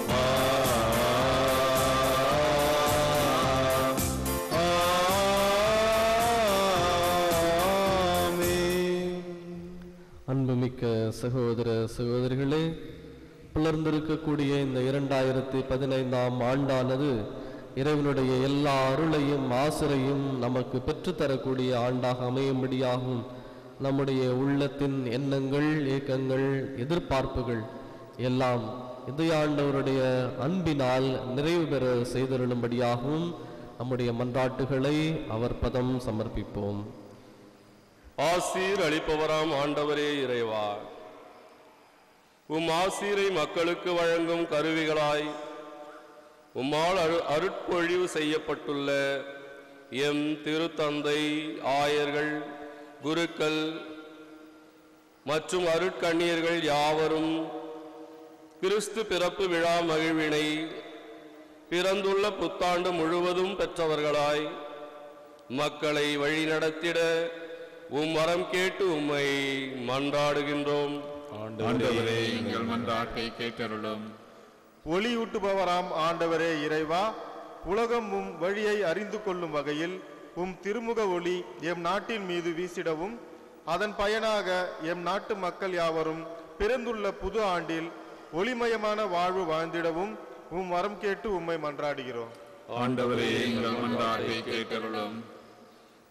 அன்புமிக்க சகோதர சகோதரிகளே புலர்ந்திருக்கக்கூடிய இந்த இரண்டாயிரத்தி பதினைந்தாம் ஆண்டானது இறைவனுடைய எல்லா அருளையும் ஆசிரையும் நமக்கு பெற்றுத்தரக்கூடிய ஆண்டாக அமையும்படியாகும் நம்முடைய உள்ளத்தின் எண்ணங்கள் ஏக்கங்கள் எதிர்பார்ப்புகள் எல்லாம் இதையாண்டவருடைய அன்பினால் நிறைவு பெற செய்தருளும்படியாகவும் நம்முடைய மன்றாட்டுகளை அவர் பதம் சமர்ப்பிப்போம் ஆசீர் அளிப்பவராம் ஆண்டவரே இறைவா உம் ஆசீரை மக்களுக்கு வழங்கும் கருவிகளாய் உம்மால் அரு அருட்பொழிவு செய்யப்பட்டுள்ள எம் திருத்தந்தை ஆயர்கள் குருக்கள் மற்றும் அருட்கண்ணியர்கள் யாவரும் கிறிஸ்து பிறப்பு விழா மகிழ்வினை பிறந்துள்ள புத்தாண்டு முழுவதும் பெற்றவர்களாய் மக்களை வழிநடத்திட உம் வரம் கேட்டு உம்மை மன்றாடுகின்றோம் ஆண்டவரே எங்கள் மன்றாட்டை கேட்டருளும் ஒளியூட்டுபவராம் ஆண்டவரே இறைவா உலகம் உம் வழியை அறிந்து கொள்ளும் வகையில் உம் திருமுக ஒளி எம் நாட்டின் மீது வீசிடவும் அதன் பயனாக எம் நாட்டு மக்கள் யாவரும் பிறந்துள்ள புது ஆண்டில் ஒளிமயமான வாழ்வு வாழ்ந்திடவும் உம் வரம் கேட்டு உம்மை மன்றாடுகிறோம் ஆண்டவரே எங்கள் மன்றாட்டை கேட்டருளும்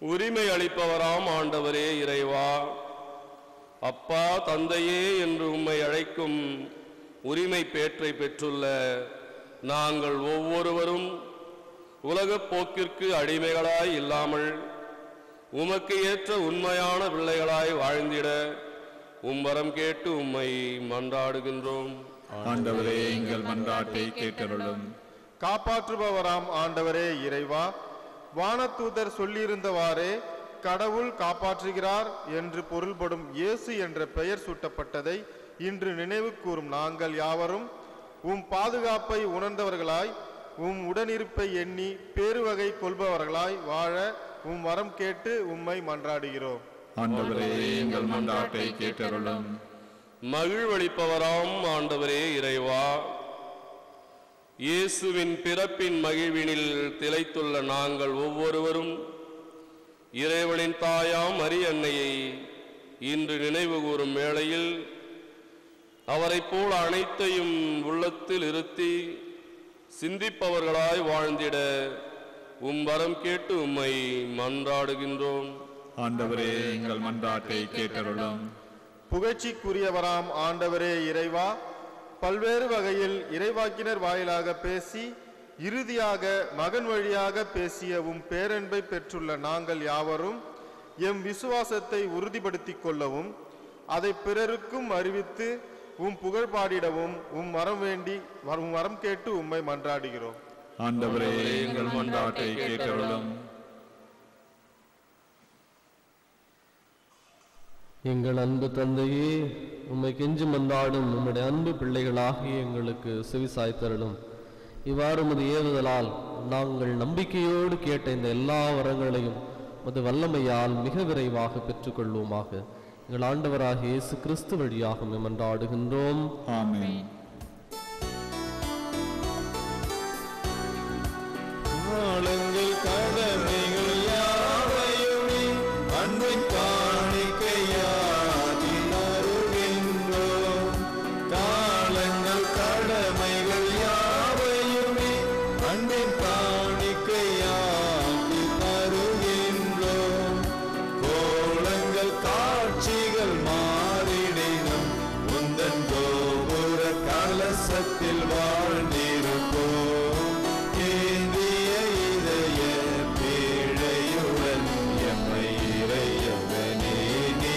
உரிமை அளிப்பவராம் ஆண்டவரே இறைவா அப்பா தந்தையே என்று உம்மை அழைக்கும் உரிமை பேற்றை பெற்றுள்ள நாங்கள் ஒவ்வொருவரும் உலகப் போக்கிற்கு அடிமைகளாய் இல்லாமல் உமக்கு ஏற்ற உண்மையான பிள்ளைகளாய் வாழ்ந்திட உம்பரம் கேட்டு உம்மை மன்றாடுகின்றோம் ஆண்டவரே எங்கள் மன்றாட்டை கேட்டருளும் காப்பாற்றுபவராம் ஆண்டவரே இறைவா வானதூதர் சொல்லியிருந்தவாறே கடவுள் காப்பாற்றுகிறார் என்று பொருள்படும் இயேசு என்ற பெயர் சூட்டப்பட்டதை இன்று நினைவு கூறும் நாங்கள் யாவரும் உம் பாதுகாப்பை உணர்ந்தவர்களாய் உம் உடனிருப்பை எண்ணி பேருவகை கொள்பவர்களாய் வாழ உம் வரம் கேட்டு உம்மை மன்றாடுகிறோம் ஆண்டவரே எங்கள் மன்றாட்டை கேட்டருளும் மகிழ்வளிப்பவராம் ஆண்டவரே இறைவா இயேசுவின் பிறப்பின் மகிழ்வினில் திளைத்துள்ள நாங்கள் ஒவ்வொருவரும் இறைவனின் தாயாம் அரியன்னையை இன்று நினைவு கூறும் வேளையில் அவரைப் போல் அனைத்தையும் உள்ளத்தில் இருத்தி சிந்திப்பவர்களாய் வாழ்ந்திட உம் வரம் கேட்டு உம்மை மன்றாடுகின்றோம் ஆண்டவரே எங்கள் மன்றாட்டை கேட்டருளும் புகழ்ச்சிக்குரியவராம் ஆண்டவரே இறைவா பல்வேறு வகையில் இறைவாக்கினர் வாயிலாக பேசி இறுதியாக மகன் வழியாக பேசிய உம் பேரன்பை பெற்றுள்ள நாங்கள் யாவரும் எம் விசுவாசத்தை உறுதிப்படுத்திக் கொள்ளவும் அதை பிறருக்கும் அறிவித்து உம் புகழ் பாடிடவும் உம் வரம் வேண்டி உம் வரம் கேட்டு உம்மை மன்றாடுகிறோம் ஆண்டவரே எங்கள் மன்றாட்டை கேட்டருளும் எங்கள் அன்பு தந்தையே உம்மை கெஞ்சி மன்றாடும் உம்முடைய அன்பு பிள்ளைகளாகி எங்களுக்கு செவிசாய்த்தருளும் இவ்வாறு உமது ஏவுதலால் நாங்கள் நம்பிக்கையோடு கேட்ட இந்த எல்லா வரங்களையும் உமது வல்லமையால் மிக விரைவாக பெற்றுக்கொள்வோமாக எங்கள் ஆண்டவராகிய இயேசு கிறிஸ்து வழியாக உம்மை மன்றாடுகின்றோம் ஆமென் காலங்கள் கடமைகள் யாவையுமே அன்பின் காணிக்கையாகி அருகின்றோம் காலங்கள் கடமைகள் யாவையுமே அன்பின் காணிக்கையாகி தருகின்றோம் கோலங்கள் காட்சிகள் மாறிடினும் உந்தன் கோபுர கலசத்தில் வாழ்ந்திருப்போம் ஏந்திய இதய பீழையுடன் எம்மை இறையவனே நீ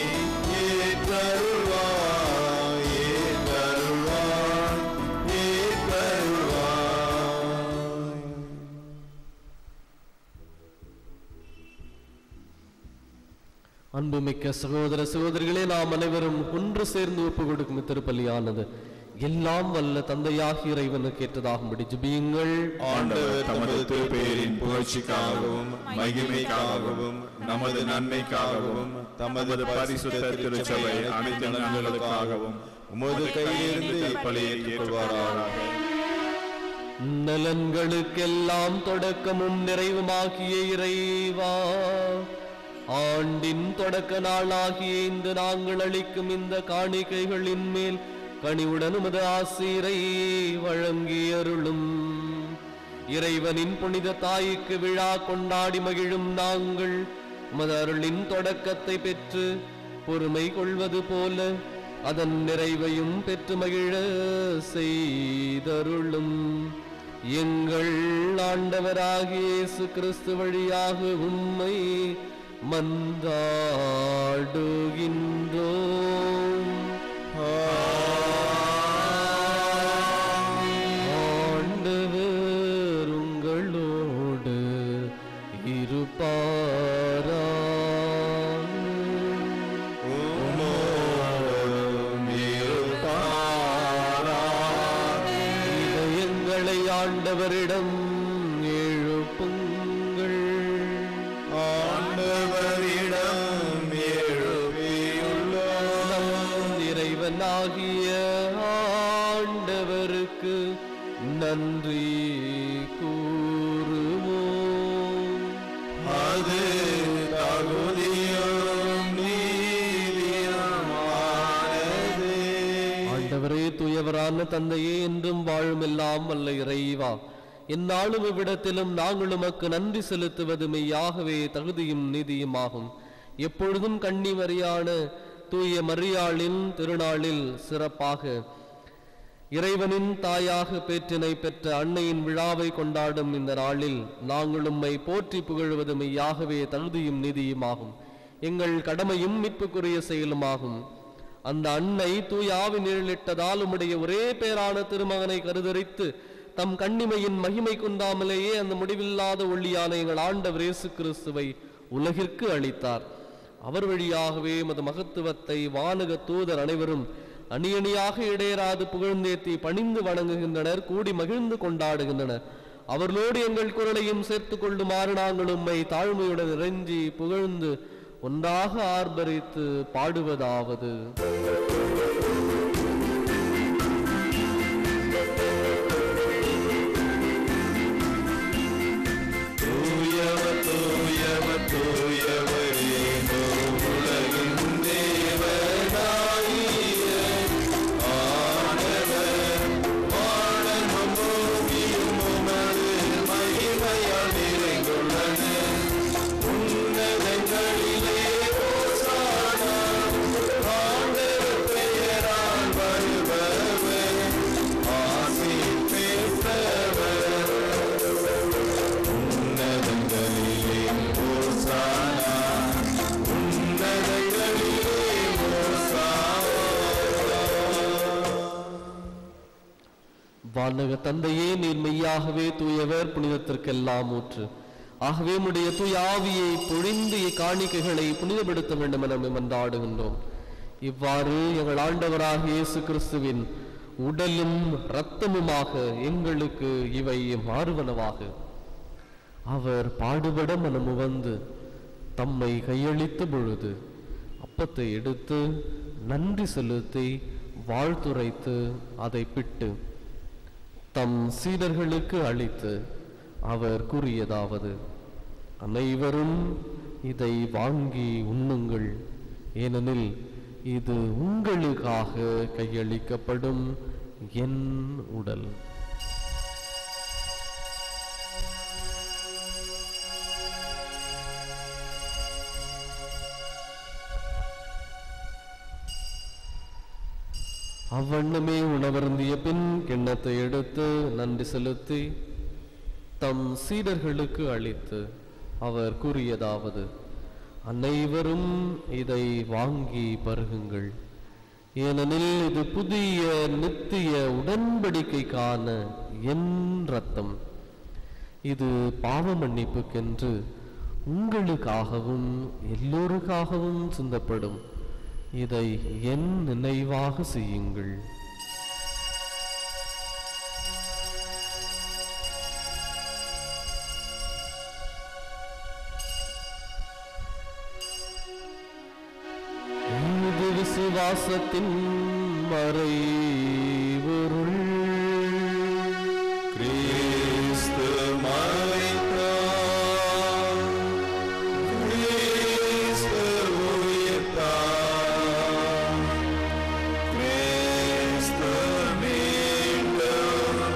ஏற்றருள்வாய் ஏற்றருள்வாய் ஏற்றருள்வாய் அன்புமிக்க சகோதர சகோதரிகளே நாம் அனைவரும் ஒன்று சேர்ந்து ஒப்பு கொடுக்கும் இத்திருப்பலியானது எல்லாம் வல்ல தந்தையாகி இறைவனுக்கு ஏற்றதாகும்படி ஜெபியுங்கள் ஆண்டவர் தமது திருப்பெயரின் புகழ்ச்சிக்காகவும் மகிமைக்காகவும் நமது நன்மைக்காகவும் தமது பரிசுத்த திருச்சபை அனைத்து நலன்களுக்காகவும் உமது கையிலிருந்து பலியை ஏற்றுவாராக நலன்களுக்கெல்லாம் தொடக்கமும் நிறைவுமாகிய இறைவா ஆண்டின் தொடக்க நாளாகிய இந்த நாங்கள் அளிக்கும் இந்த காணிக்கைகளின் மேல் கனிவுடன் உமது ஆசீரை வழங்கி அருளும் இறைவனின் புனித தாய்க்கு விழா கொண்டாடி மகிழும் நாங்கள் உமது அருளின் தொடக்கத்தை பெற்று பொறுமை கொள்வது போல அதன் நிறைவையும் பெற்று மகிழ செய்தருளும் எங்கள் ஆண்டவராகிய இயேசு கிறிஸ்து வழியாக உம்மை மன்றாடுகின்றோம் ஆண்டவர் உங்களோடு இருப்பாராக இதயங்களை ஆண்டவரிடம் எழுப்புங்கள் ஆண்டவரிடம் எழுப்பியுள்ளோம் நம் இறைவனாகிய ஆண்டவருக்கு நன்றி கூறுவோம் அது தகுதியும் நீதியுமானதே ஆண்டவரே தூயவரான தந்தையே என்றும் வாழும் எல்லாம் வல்ல இறைவா எந்நாளும் இவ்விடத்திலும் நாங்கள் உமக்கு நன்றி செலுத்துவது மெய்யாகவே தகுதியும் நீதியுமாகும் எப்பொழுதும் கன்னி மரியான தூய மரியாளின் திருநாளில் சிறப்பாக இறைவனின் தாயாக பேற்றினை பெற்ற அன்னையின் விழாவை கொண்டாடும் இந்த நாளில் நாங்கள் உம்மை போற்றி புகழ்வது மெய்யாகவே தகுதியும் நீதியுமாகும் எங்கள் கடமையும் மீட்புக்குரிய செயலுமாகும் அந்த அன்னை தூய ஆவி நிழலிட்டதால் உம்முடைய ஒரே பேரான திருமகனை கருதரித்து தம் கண்ணிமையின் மகிமை குந்தாமலேயே அந்த முடிவில்லாத ஒளியான எங்கள் ஆண்டவர் இயேசு கிறிஸ்துவை உலகிற்கு அளித்தார் அவர் வழியாகவே மது மகத்துவத்தை வானக தூதர் அனைவரும் அணி அணியாக இடையராது புகழ்ந்தேத்தி பணிந்து வணங்குகின்றனர் கூடி மகிழ்ந்து கொண்டாடுகின்றனர் அவர்களோடு எங்கள் குரலையும் சேர்த்து கொள்ளுமாறு நாங்கள் உம்மை தாழ்மையுடன் இறைஞ்சி புகழ்ந்து ஒன்றாக ஆர்ப்பரித்து பாடுவதாவது தூயவர் தூயவர் தூயவரே உலகின் தேவனாகிய ஆண்டவர் வானமும் பூமியும் உமது மகிமையால் நிறைந்துள்ளன உன்னதங்களிலே ஓசானா ஆண்டவர் பெயரால் வருபவர் ஆசி பெற்றவர் உன்னதங்களிலே ஓசானா உன்னதங்களிலே வானக தந்தையே நீர் மெய்யாகவே தூயவர் புனிதத்திற்கெல்லாம் ஊற்று ஆகவே உம்முடைய தூய ஆவியை பொழிந்து இக்காணிக்கைகளை புனிதப்படுத்த வேண்டும் என மன்றாடுகின்றோம் இவ்வாறு எங்கள் ஆண்டவராக இயேசு கிறிஸ்துவின் உடலும் இரத்தமுமாக எங்களுக்கு இவை மாறுவனவாக அவர் பாடுபட மனமு வந்து தம்மை கையளித்த பொழுது அப்பத்தை எடுத்து நன்றி செலுத்தி வாழ்த்துரைத்து அதை பிட்டு தம் சீடர்களுக்கு அளித்து அவர் கூறியதாவது அனைவரும் இதை வாங்கி உண்ணுங்கள் ஏனெனில் இது உங்களுக்காக கையளிக்கப்படும் என் உடல் அவ்வண்ணமே உணவருந்திய பின் கிண்ணத்தை எடுத்து நன்றி செலுத்தி தம் சீடர்களுக்கு அளித்து அவர் கூறியதாவது அனைவரும் இதை வாங்கி பருகுங்கள் ஏனெனில் இது புதிய நித்திய உடன்படிக்கைக்கான என் ரத்தம் இது பாவ மன்னிப்புக்கென்று உங்களுக்காகவும் எல்லோருக்காகவும் சிந்தப்படும் இதை என் நினைவாக செய்யுங்கள் இது விசுவாசத்தின் மறைபொருள் கிறிஸ்து மரித்தார் கிறிஸ்து உயிர்த்தார் கிறிஸ்து மீண்டும்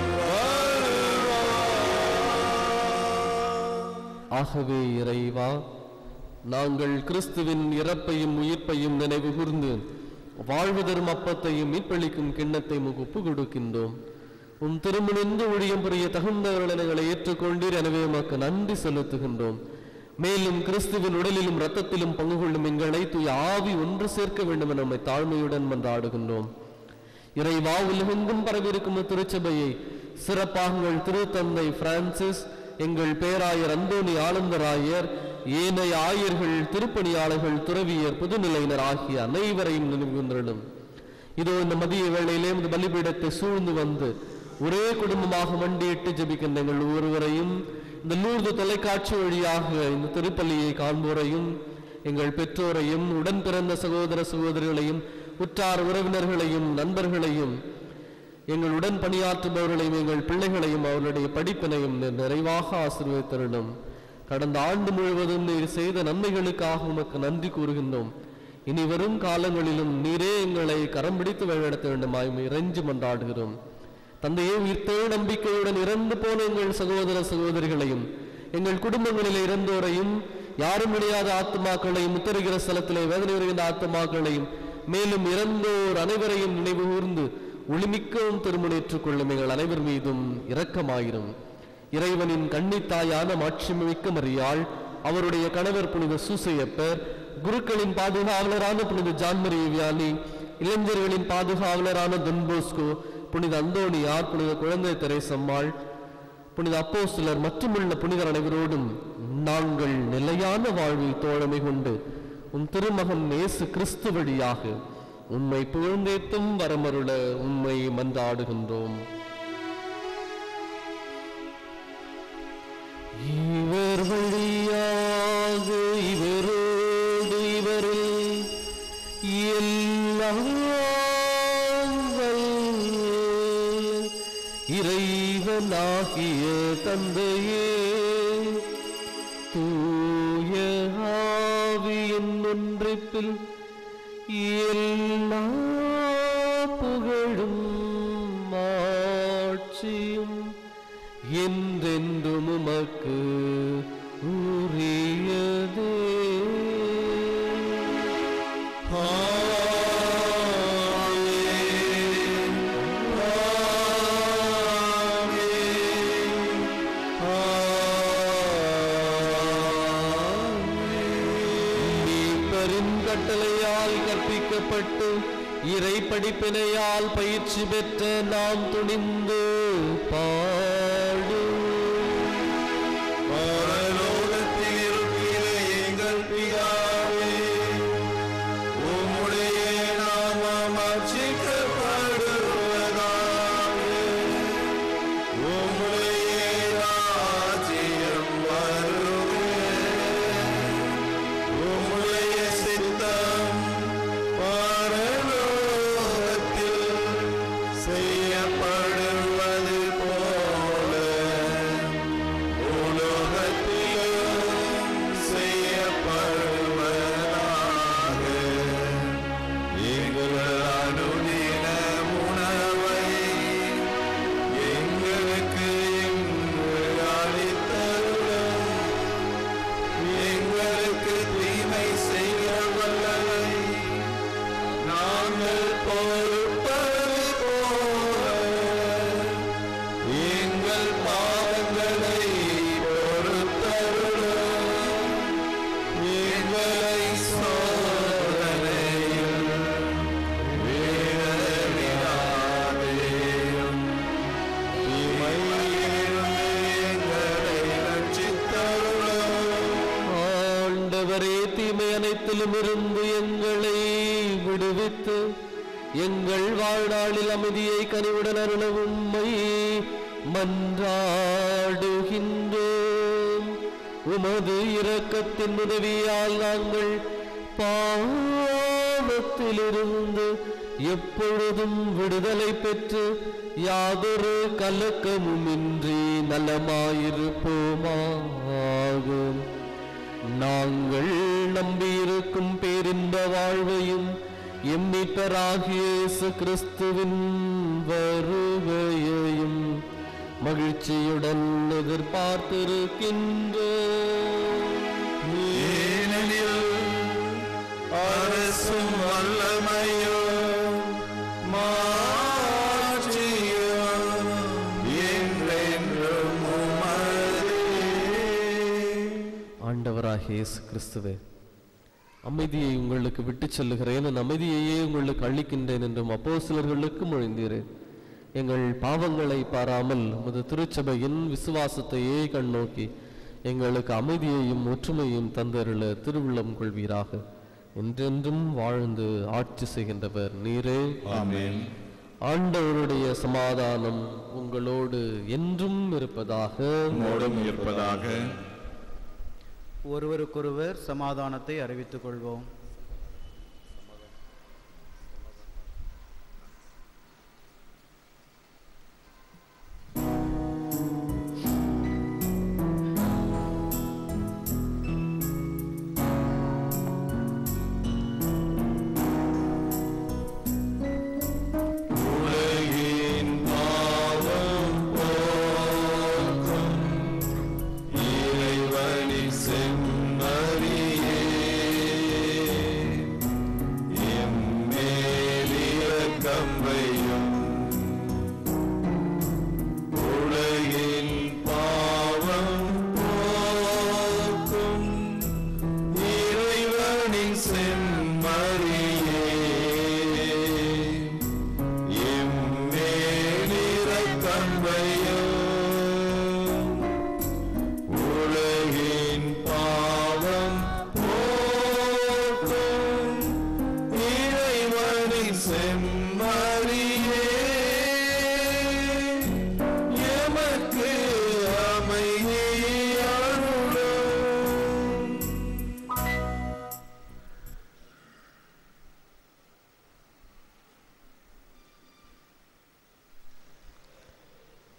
வருவார் ஆகவே இறைவா நாங்கள் கிறிஸ்துவின் இறப்பையும் உயிர்ப்பையும் நினைவு கூர்ந்து வாழ்வு தரும் அப்பத்தையும் மீட்பளிக்கும் கிண்ணத்தை உமக்கு ஒப்பு கொடுக்கின்றோம் உம் திருமணிந்து ஊழியம் புரிய தகுந்தவர்கள் எங்களை ஏற்றுக்கொண்டீர் எனவே உமக்கு நன்றி செலுத்துகின்றோம் மேலும் கிறிஸ்துவின் உடலிலும் இரத்தத்திலும் பங்கு கொள்ளும் எங்களை தூய ஆவி ஒன்று சேர்க்க வேண்டும் என நம்மை தாழ்மையுடன் மன்றாடுகின்றோம் இறைவா உலகெங்கும் பரவியிருக்கும் திருச்சபையை சிறப்பாக உங்கள் திருத்தந்தை பிரான்சிஸ் எங்கள் பேராயர் அந்தோனி ஆனந்தராயர் ஏனைய ஆயர்கள் திருப்பணியாளர்கள் துறவியர் புதுநிலையினர் ஆகிய அனைவரையும் நினைவுகின்றனும் இதோ இந்த மதிய வேளையிலே இந்த பலிபீடத்தை சூழ்ந்து வந்து ஒரே குடும்பமாக மண்டியிட்டு ஜெபிக்கின்ற எங்கள் ஒருவரையும் இந்த லூர்து தொலைக்காட்சி வழியாக இந்த திருப்பலியை காண்போரையும் எங்கள் பெற்றோரையும் உடன் பிறந்த சகோதர சகோதரிகளையும் உற்றார் உறவினர்களையும் நண்பர்களையும் எங்கள் உடன் பணியாற்றுபவர்களையும் எங்கள் பிள்ளைகளையும் அவர்களுடைய படிப்பினையும் நீர் நிறைவாக ஆசீர்வதித்தருளும் கடந்த ஆண்டு முழுவதும் நீர் செய்த நன்மைகளுக்காக உமக்கு நன்றி கூறுகின்றோம் இனி வரும் காலங்களிலும் நீரே எங்களை கரம் பிடித்து வழிநடத்த வேண்டுமாய் உம்மை இறைஞ்சி மன்றாடுகிறோம் தந்தையே உயிர்த்தே நம்பிக்கையுடன் இறந்து போன எங்கள் சகோதர சகோதரிகளையும் எங்கள் குடும்பங்களிலே இறந்தோரையும் யாரும் இணையாத ஆத்மாக்களையும் முத்தருகிற ஸ்தலத்திலே வேதனை வருகின்ற ஆத்மாக்களையும் மேலும் இறந்தோர் அனைவரையும் நினைவு கூர்ந்து ஒளிமிக்கவும் திருமணேற்றுக் கொள்ளும் எங்கள் அனைவர் மீதும் இரக்கமாயிரும் இறைவனின் கன்னித்தாயான மாட்சிமிக்க மரியாள் அவருடைய கணவர் புனித சூசையப்பர் குருக்களின் பாதுகாவலரான புனித ஜான்மரி வியானி இளைஞர்களின் பாதுகாவலரான தொன்போஸ்கோ புனித அந்தோணியார் புனித குழந்தை தெரேசம்மாள் புனித அப்போஸ்தலர் மற்றுமுள்ள புனிதர் அனைவரோடும் நாங்கள் நிலையான வாழ்வில் தோழமை கொண்டு உம் திருமகன் இயேசு கிறிஸ்து வழியாக உம்மை புகழ்ந்தேத்தும் வரமருள உம்மை மன்றாடுகின்றோம் இவர் வழியாக இவரோடு இவரில் எல்லாம் வல்ல இறைவனாகிய தந்தையே தூய ஆவியின் ஒன்றிப்பில் எல்லா புகழும் மாட்சியும் என்றென்றும் உமக்கு உரியதே மீட்பரின் கட்டளையால் கற்பிக்கப்பட்டு இறை படிப்பினையால் பயிற்சி பெற்ற நாம் துணிந்து பாடு பரலோகத்தில் இருக்கிற எங்கள் பிதாவே, உம்முடைய நாமம் அர்ச்சிக்கப்படுவதாக. உம்முடைய ராஜ்யம் வருக. உம்முடைய சித்தம் பரலோகத்தில் செய்யப்படுவது போல உலகத்திலும் செய்யப்படுவதாக. எங்கள் அனுதின உணவை எங்களுக்கு இன்று அளித்தருளும். எங்களுக்கு தீமை செய்கிறவர்களை நாங்கள் பொறுப்பது போல எங்கள் பாவங்களை பொறுத்தருளும் எங்களை சோதனையில் வீழவிடாதேயும் தீமையிலிருந்து எங்களை ரட்சித்தருளும் ஆண்டவரே தீமை அனைத்திலும் இருந்து எங்களை விடுவித்து எங்கள் வாழ்நாளில் அமைதியை கனிவுடன் அருள உம்மை மன்றாடுகின்றோம் உமது இரக்கத்தின் உதவியால் நாங்கள் பாவத்திலிருந்து எப்பொழுதும் விடுதலை பெற்று யாதொரு கலக்கமுமின்றி நலமாயிருப்போமாகும் நாங்கள் நம்பியிருக்கும் பேரின்ப வாழ்வையும் எம்மிட்டராகிய இயேசு கிறிஸ்துவின் வருகையையும் மகிழ்ச்சியுடன் எதிர்பார்த்திருக்கின்றோம் ஏனெனில் அரசும் வல்லமையும் மாட்சியும் என்றென்றும் உமதே. ஆண்டவராகிய இயேசு கிறிஸ்துவே அமைதியை உங்களுக்கு விட்டுச் செல்லுகிறேன் என் அமைதியையே உங்களுக்கு அளிக்கின்றேன் என்றும் அப்போஸ்தலர்களுக்கு மொழிந்தீரேன் எங்கள் பாவங்களை பாராமல் உமது திருச்சபையின் விசுவாசத்தையே கண்ணோக்கி எங்களுக்கு அமைதியையும் ஒற்றுமையும் தந்தருள திருவுள்ளம் கொள்வீராக என்றென்றும் வாழ்ந்து ஆட்சி செய்கின்றவர் நீரே ஆமென் ஆண்டவருடைய சமாதானம் உங்களோடு என்றும் இருப்பதாக உம்மோடும் இருப்பதாக ஒருவருக்கொருவர் சமாதானத்தை அறிவித்துக் கொள்வோம் உலகின் பாவங்களை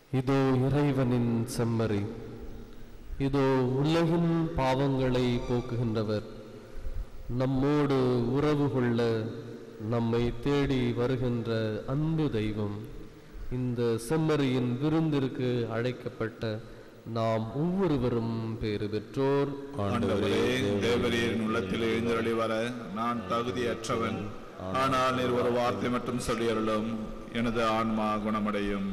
இதோ இறைவனின் செம்மறி இதோ உலகின் பாவங்களை போக்குகின்றவர் நம்மோடு உறவு கொள்ள நம்மை தேடி வருகின்ற அன்பு தெய்வம் இந்த செம்மறியின் விருந்திற்கு அழைக்கப்பட்ட நாம் ஒவ்வொருவரும் பேறு பெற்றோர் ஆண்டவரே தேவரீரின் உள்ளத்தில் எழுந்தருளி வர நான் தகுதியற்றவன் ஆனால் நீர் ஒரு வார்த்தை மட்டும் சொல்லியருளும் எனது ஆன்மா குணமடையும்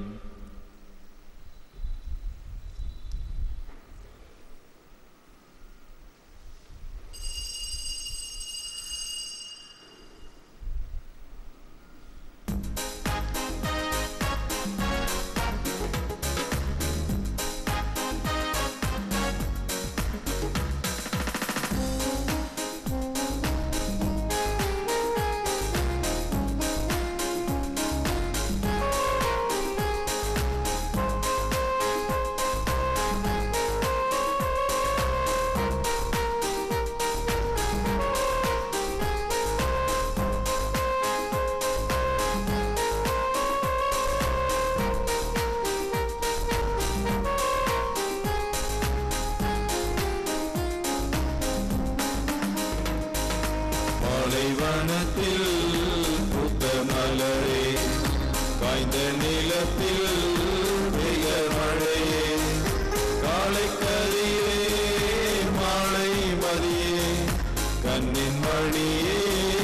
பாலைவனத்தில் புத்த மலரே காய்ந்த நிலத்தில் மிக மழையே காலை கதிரே மாலை மதியே கண்ணின் மணியே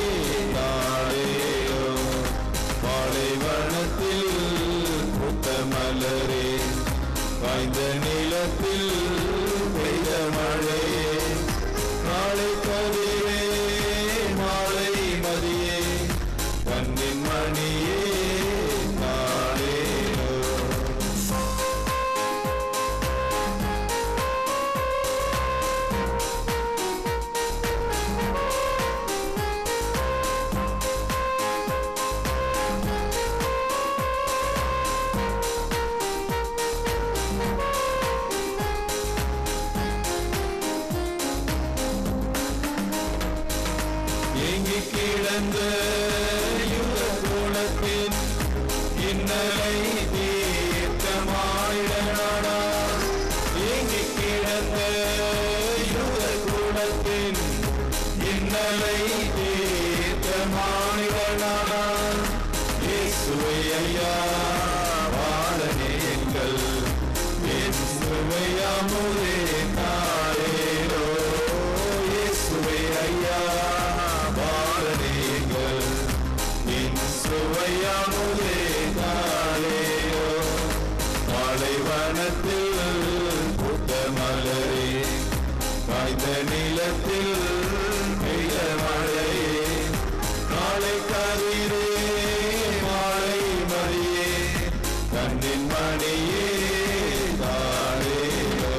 நாளேயோ பாலைவனத்தில் புத்த மலரே காய்ந்த நிலத்தில் பெய்த மழையே நாளை கதிரே மாலை மதியே கண்ணின் மணியே நாளேயோ ஏங்கி கிடந்த யுக குலத்தின் இன்னலை தீர்த்தமாயிடனாடா ஏங்கி கிடந்த யுக குலத்தின் இன்னலை தீர்த்தமாயிடனாடா இயேசுவை ஐயா வாழனே எங்கள் இயேசுவை அமுதே தாரேரோ இயேசுவை ஐயா பாரதீங்கள் நின் சுவையாமுதே தாரேரோ பாலைவனத்தில் புத்த மலரே காய்ந்த நிலத்தில் பெய்த மழையே நாளை கதிரே மாலை மதியே கண்ணின் மணியே தாரேரோ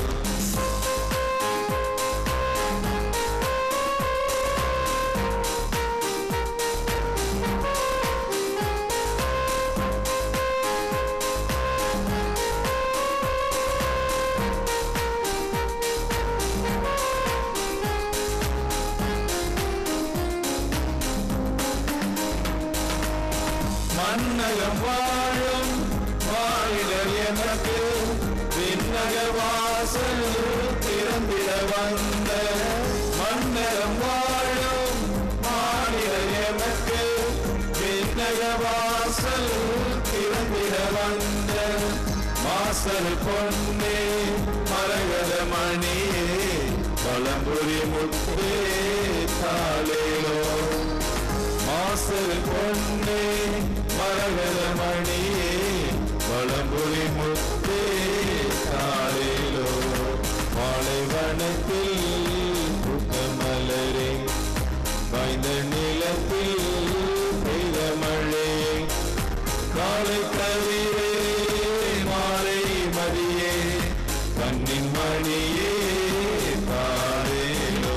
மன்னகம் வாழும் வாழிடர் எமக்கு விண்ணக வாசல் திறந்திட வந்த மன்னகம் வாழும் மாநிலர் எமக்கு விண்ணக வாசல் திறந்திட வந்த மாசல் பொன்னே மரகத மணியே பழம்புரி முத்தே தாளேலோ மாசல் பொன்னே மரகத மணியே வளம்புலி முத்தே காலையிலோ பாலைவனத்தில் புத்த மலரே காய்ந்த நிலத்தில் பெய்த மழையே காலை கவிரே மாலை மதியே கண்ணின் மணியே காலையிலோ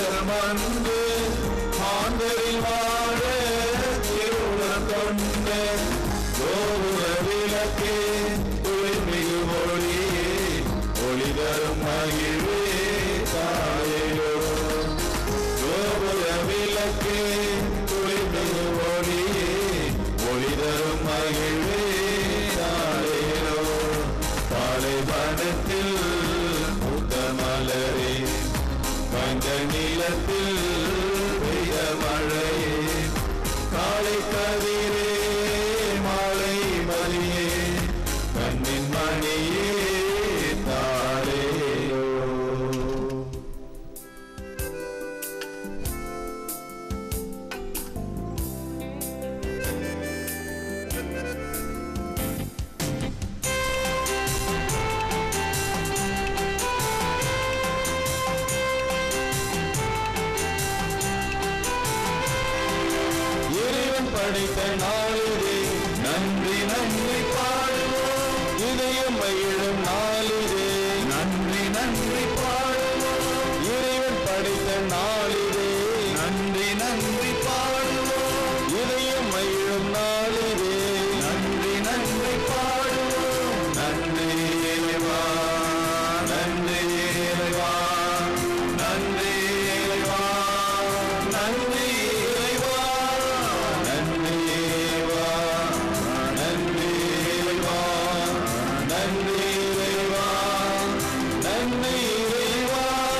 உலகம் வந்து ஆண்டரில் வாழ திருவுளம் கொண்ட கோபுர விளக்கே துளிர்மிகு ஒளியே ஒளி தரும் மகிழ்வே தாயோ கோபுர விளக்கே துளிர்மிகு ஒளியே ஒளி தரும் மகிழ்வே தாயோ பாலைவனத்தில் பூத்த மலரே காய்ந்த நிலத்தில் பெய்த மழையே காலை கதிரே மாலை மதியே கண்ணின் மணியே தாரேயோ இறைவன் படைத்த நாளிலே நன்றி நன்றி பாடுவோம் இதயம் மகிழும் நாளிலே நன்றி நன்றி பாடுவோம் இறைவன் படைத்த நாளிலே நன்றி நன்றி பாடுவோம் இதயம் மகிழும் நாளிலே நன்றி நன்றி பாடுவோம் நன்றி இறைவா நன்றி இறைவா நன்றி இறைவா நன்றி இறைவா நன்றி இறைவா நன்றி இறைவா நன்றி இறைவா நன்றி இறைவா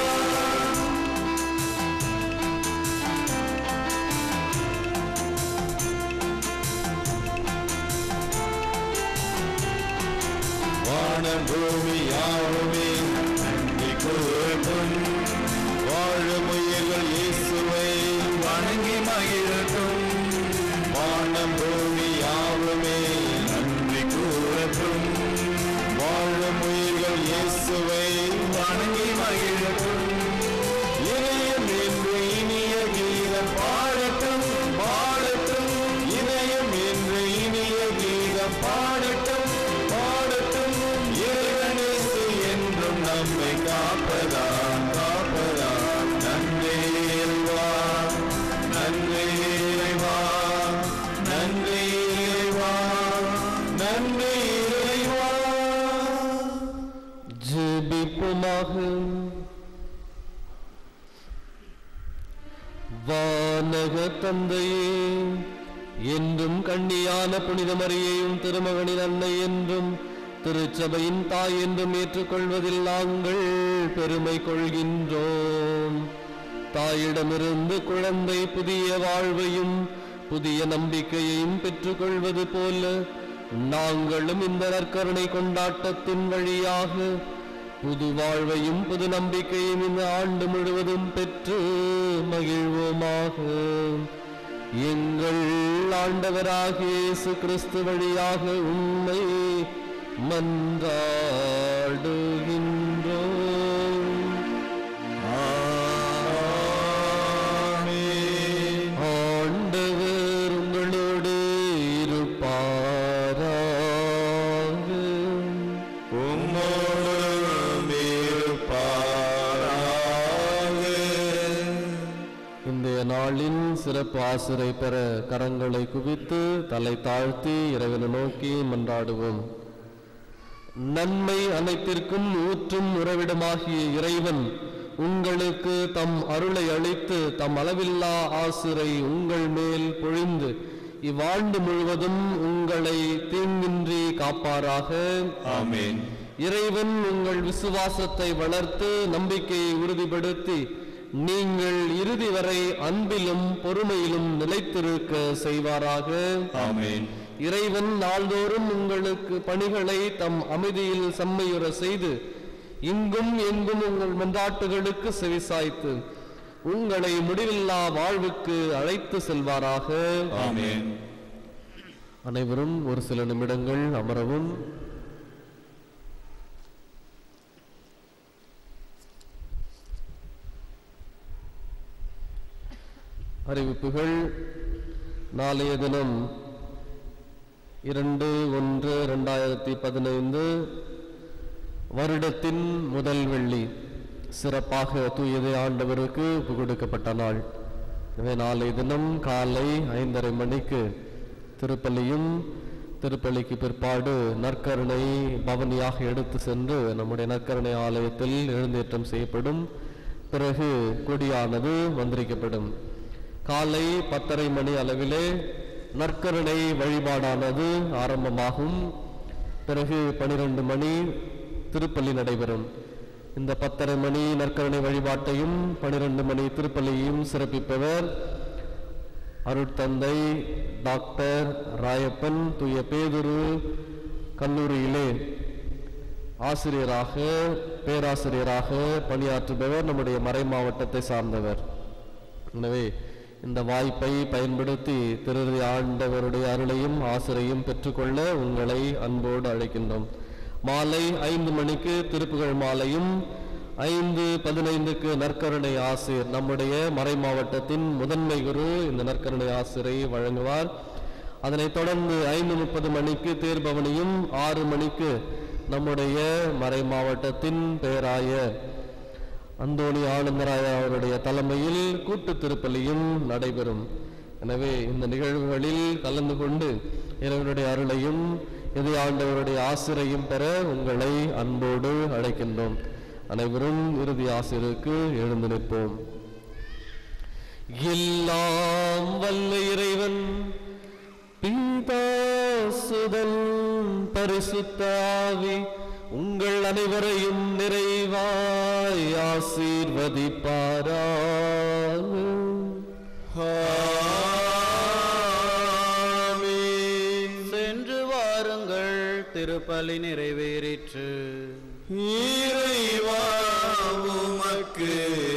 வானம் பூமி யாவுமே நன்றி கூறட்டும் வாழும் உயிர்கள் இயேசுவை வணங்கி மகிழட்டும் வானம் பூமி யாவுமே நன்றி கூறட்டும் வாழும் உயிர்கள் இயேசுவை வணங்கி மகிழட்டும் இதயம் என்று இனிய கீதம் பாடட்டும் பாடட்டும் இதயம் என்று இனிய கீதம் பாடட்டும் பாடட்டும் இறைவனேசு என்றும் நம்மை காப்பதான் காப்பதான் நன்றி இறைவா நன்றி இறைவா நன்றி இறைவா நன்றி இறைவா ஜெபிப்போமாக வானக தந்தையே என்றும் கண்ணியான புனித மரியையும் திருமகனின் அன்னை என்றும் திருச்சபையின் தாய் என்றும் ஏற்றுக்கொள்வதில் நாங்கள் பெருமை கொள்கின்றோம் தாயிடமிருந்து குழந்தை புதிய வாழ்வையும் புதிய நம்பிக்கையையும் பெற்றுக்கொள்வது போல நாங்களும் இந்த நற்கருணை கொண்டாட்டத்தின் வழியாக புது வாழ்வையும் புது நம்பிக்கையும் இந்த ஆண்டு முழுவதும் பெற்று மகிழ்வோமாக எங்கள் ஆண்டவராகிய இயேசு கிறிஸ்து வழியாக உண்மை மன்றாடுகின்றோம் ஆண்டவர் உங்களோடு இருப்பாராக உம்மோடும் இருப்பாராக. இன்றைய நாளின் சிறப்பு ஆசிரை பெற கரங்களை குவித்து தலை தாழ்த்தி இறைவனை நோக்கி மன்றாடுவோம் நன்மை அனைத்திற்கும் ஊற்றும் உறவிடமாகிய இறைவன் உங்களுக்கு தம் அருளை அளித்து தம் அளவில்லா ஆசிரை உங்கள் மேல் பொழிந்து இவ்வாண்டு முழுவதும் உங்களை தீங்கின்றி காப்பாராக ஆமென் இறைவன் உங்கள் விசுவாசத்தை வளர்த்து நம்பிக்கையை உறுதிப்படுத்தி நீங்கள் இறுதி வரை அன்பிலும் பொறுமையிலும் நிலைத்திருக்க செய்வாராக ஆமென் இறைவன் நாள்தோறும் உங்களுக்கு பணிகளை தம் அமைதியில் செம்மையுற செய்து இங்கும் எங்கும் உங்கள் மன்றாட்டுகளுக்கு செவிசாய்த்து உங்களை முடிவில்லா வாழ்வுக்கு அழைத்து செல்வாராக ஆமென் அனைவரும் ஒரு சில நிமிடங்கள் அமரவும் அறிவிப்புகள் நாளைய தினம் இரண்டு ஒன்று ரெண்டாயிரத்தி பதினைந்து வருடத்தின் முதல் வெள்ளி சிறப்பாக தூயதை ஆண்டவருக்கு ஒப்பு கொடுக்கப்பட்ட நாள் எனவே நாளை தினம் காலை ஐந்தரை மணிக்கு திருப்பள்ளியும் திருப்பள்ளிக்கு பிற்பாடு நற்கருணை பவனியாக எடுத்து சென்று நம்முடைய நற்கருணை ஆலயத்தில் எழுந்தேற்றம் செய்யப்படும் பிறகு கொடியானது மந்திரிக்கப்படும் காலை பத்தரை மணி அளவிலே நற்கருணை வழிபாடானது ஆரம்பமாகும் பிறகு பனிரெண்டு மணி திருப்பள்ளி நடைபெறும் இந்த பத்தரை மணி நற்கருணை வழிபாட்டையும் பனிரெண்டு மணி திருப்பள்ளியையும் சிறப்பிப்பவர் அருட்தந்தை டாக்டர் ராயப்பன் தூய பேதுரு கல்லூரியிலே ஆசிரியராக பேராசிரியராக பணியாற்றுபவர் நம்முடைய மறை மாவட்டத்தை சார்ந்தவர் எனவே இந்த வாய்ப்பை பயன்படுத்தி திருதி ஆண்டவருடைய அருளையும் ஆசிரையும் பெற்றுக்கொள்ள உங்களை அன்போடு அழைக்கின்றோம் மாலை ஐந்து மணிக்கு திருப்புகழ் மாலையும் ஐந்து பதினைந்துக்கு நற்கருணை ஆசிர் நம்முடைய மறை மாவட்டத்தின் முதன்மை குரு இந்த நற்கருணை ஆசிரை வழங்குவார் அதனைத் தொடர்ந்து ஐந்து முப்பது மணிக்கு தேர்பவனியும் ஆறு மணிக்கு நம்முடைய மறை மாவட்டத்தின் பேராயர் அந்தோணி ஆனந்தராய அவருடைய தலைமையில் கூட்டு திருப்பலியும் நடைபெறும் எனவே இந்த நிகழ்வுகளில் கலந்து கொண்டு இறைவனுடைய அருளையும் எது ஆண்டவருடைய ஆசிரையும் பெற உங்களை அன்போடு அழைக்கின்றோம் அனைவரும் இறுதி ஆசிரியருக்கு எழுந்து நிற்போம் எல்லாம் வல்ல இறைவன் பிதாசுதன் பரிசுத்தாவி உங்கள் அனைவரையும் நிறைவாய் ஆசீர்வதிப்பாராக சென்று வாருங்கள் திருப்பலி நிறைவேறிற்று இறைவா உமக்கு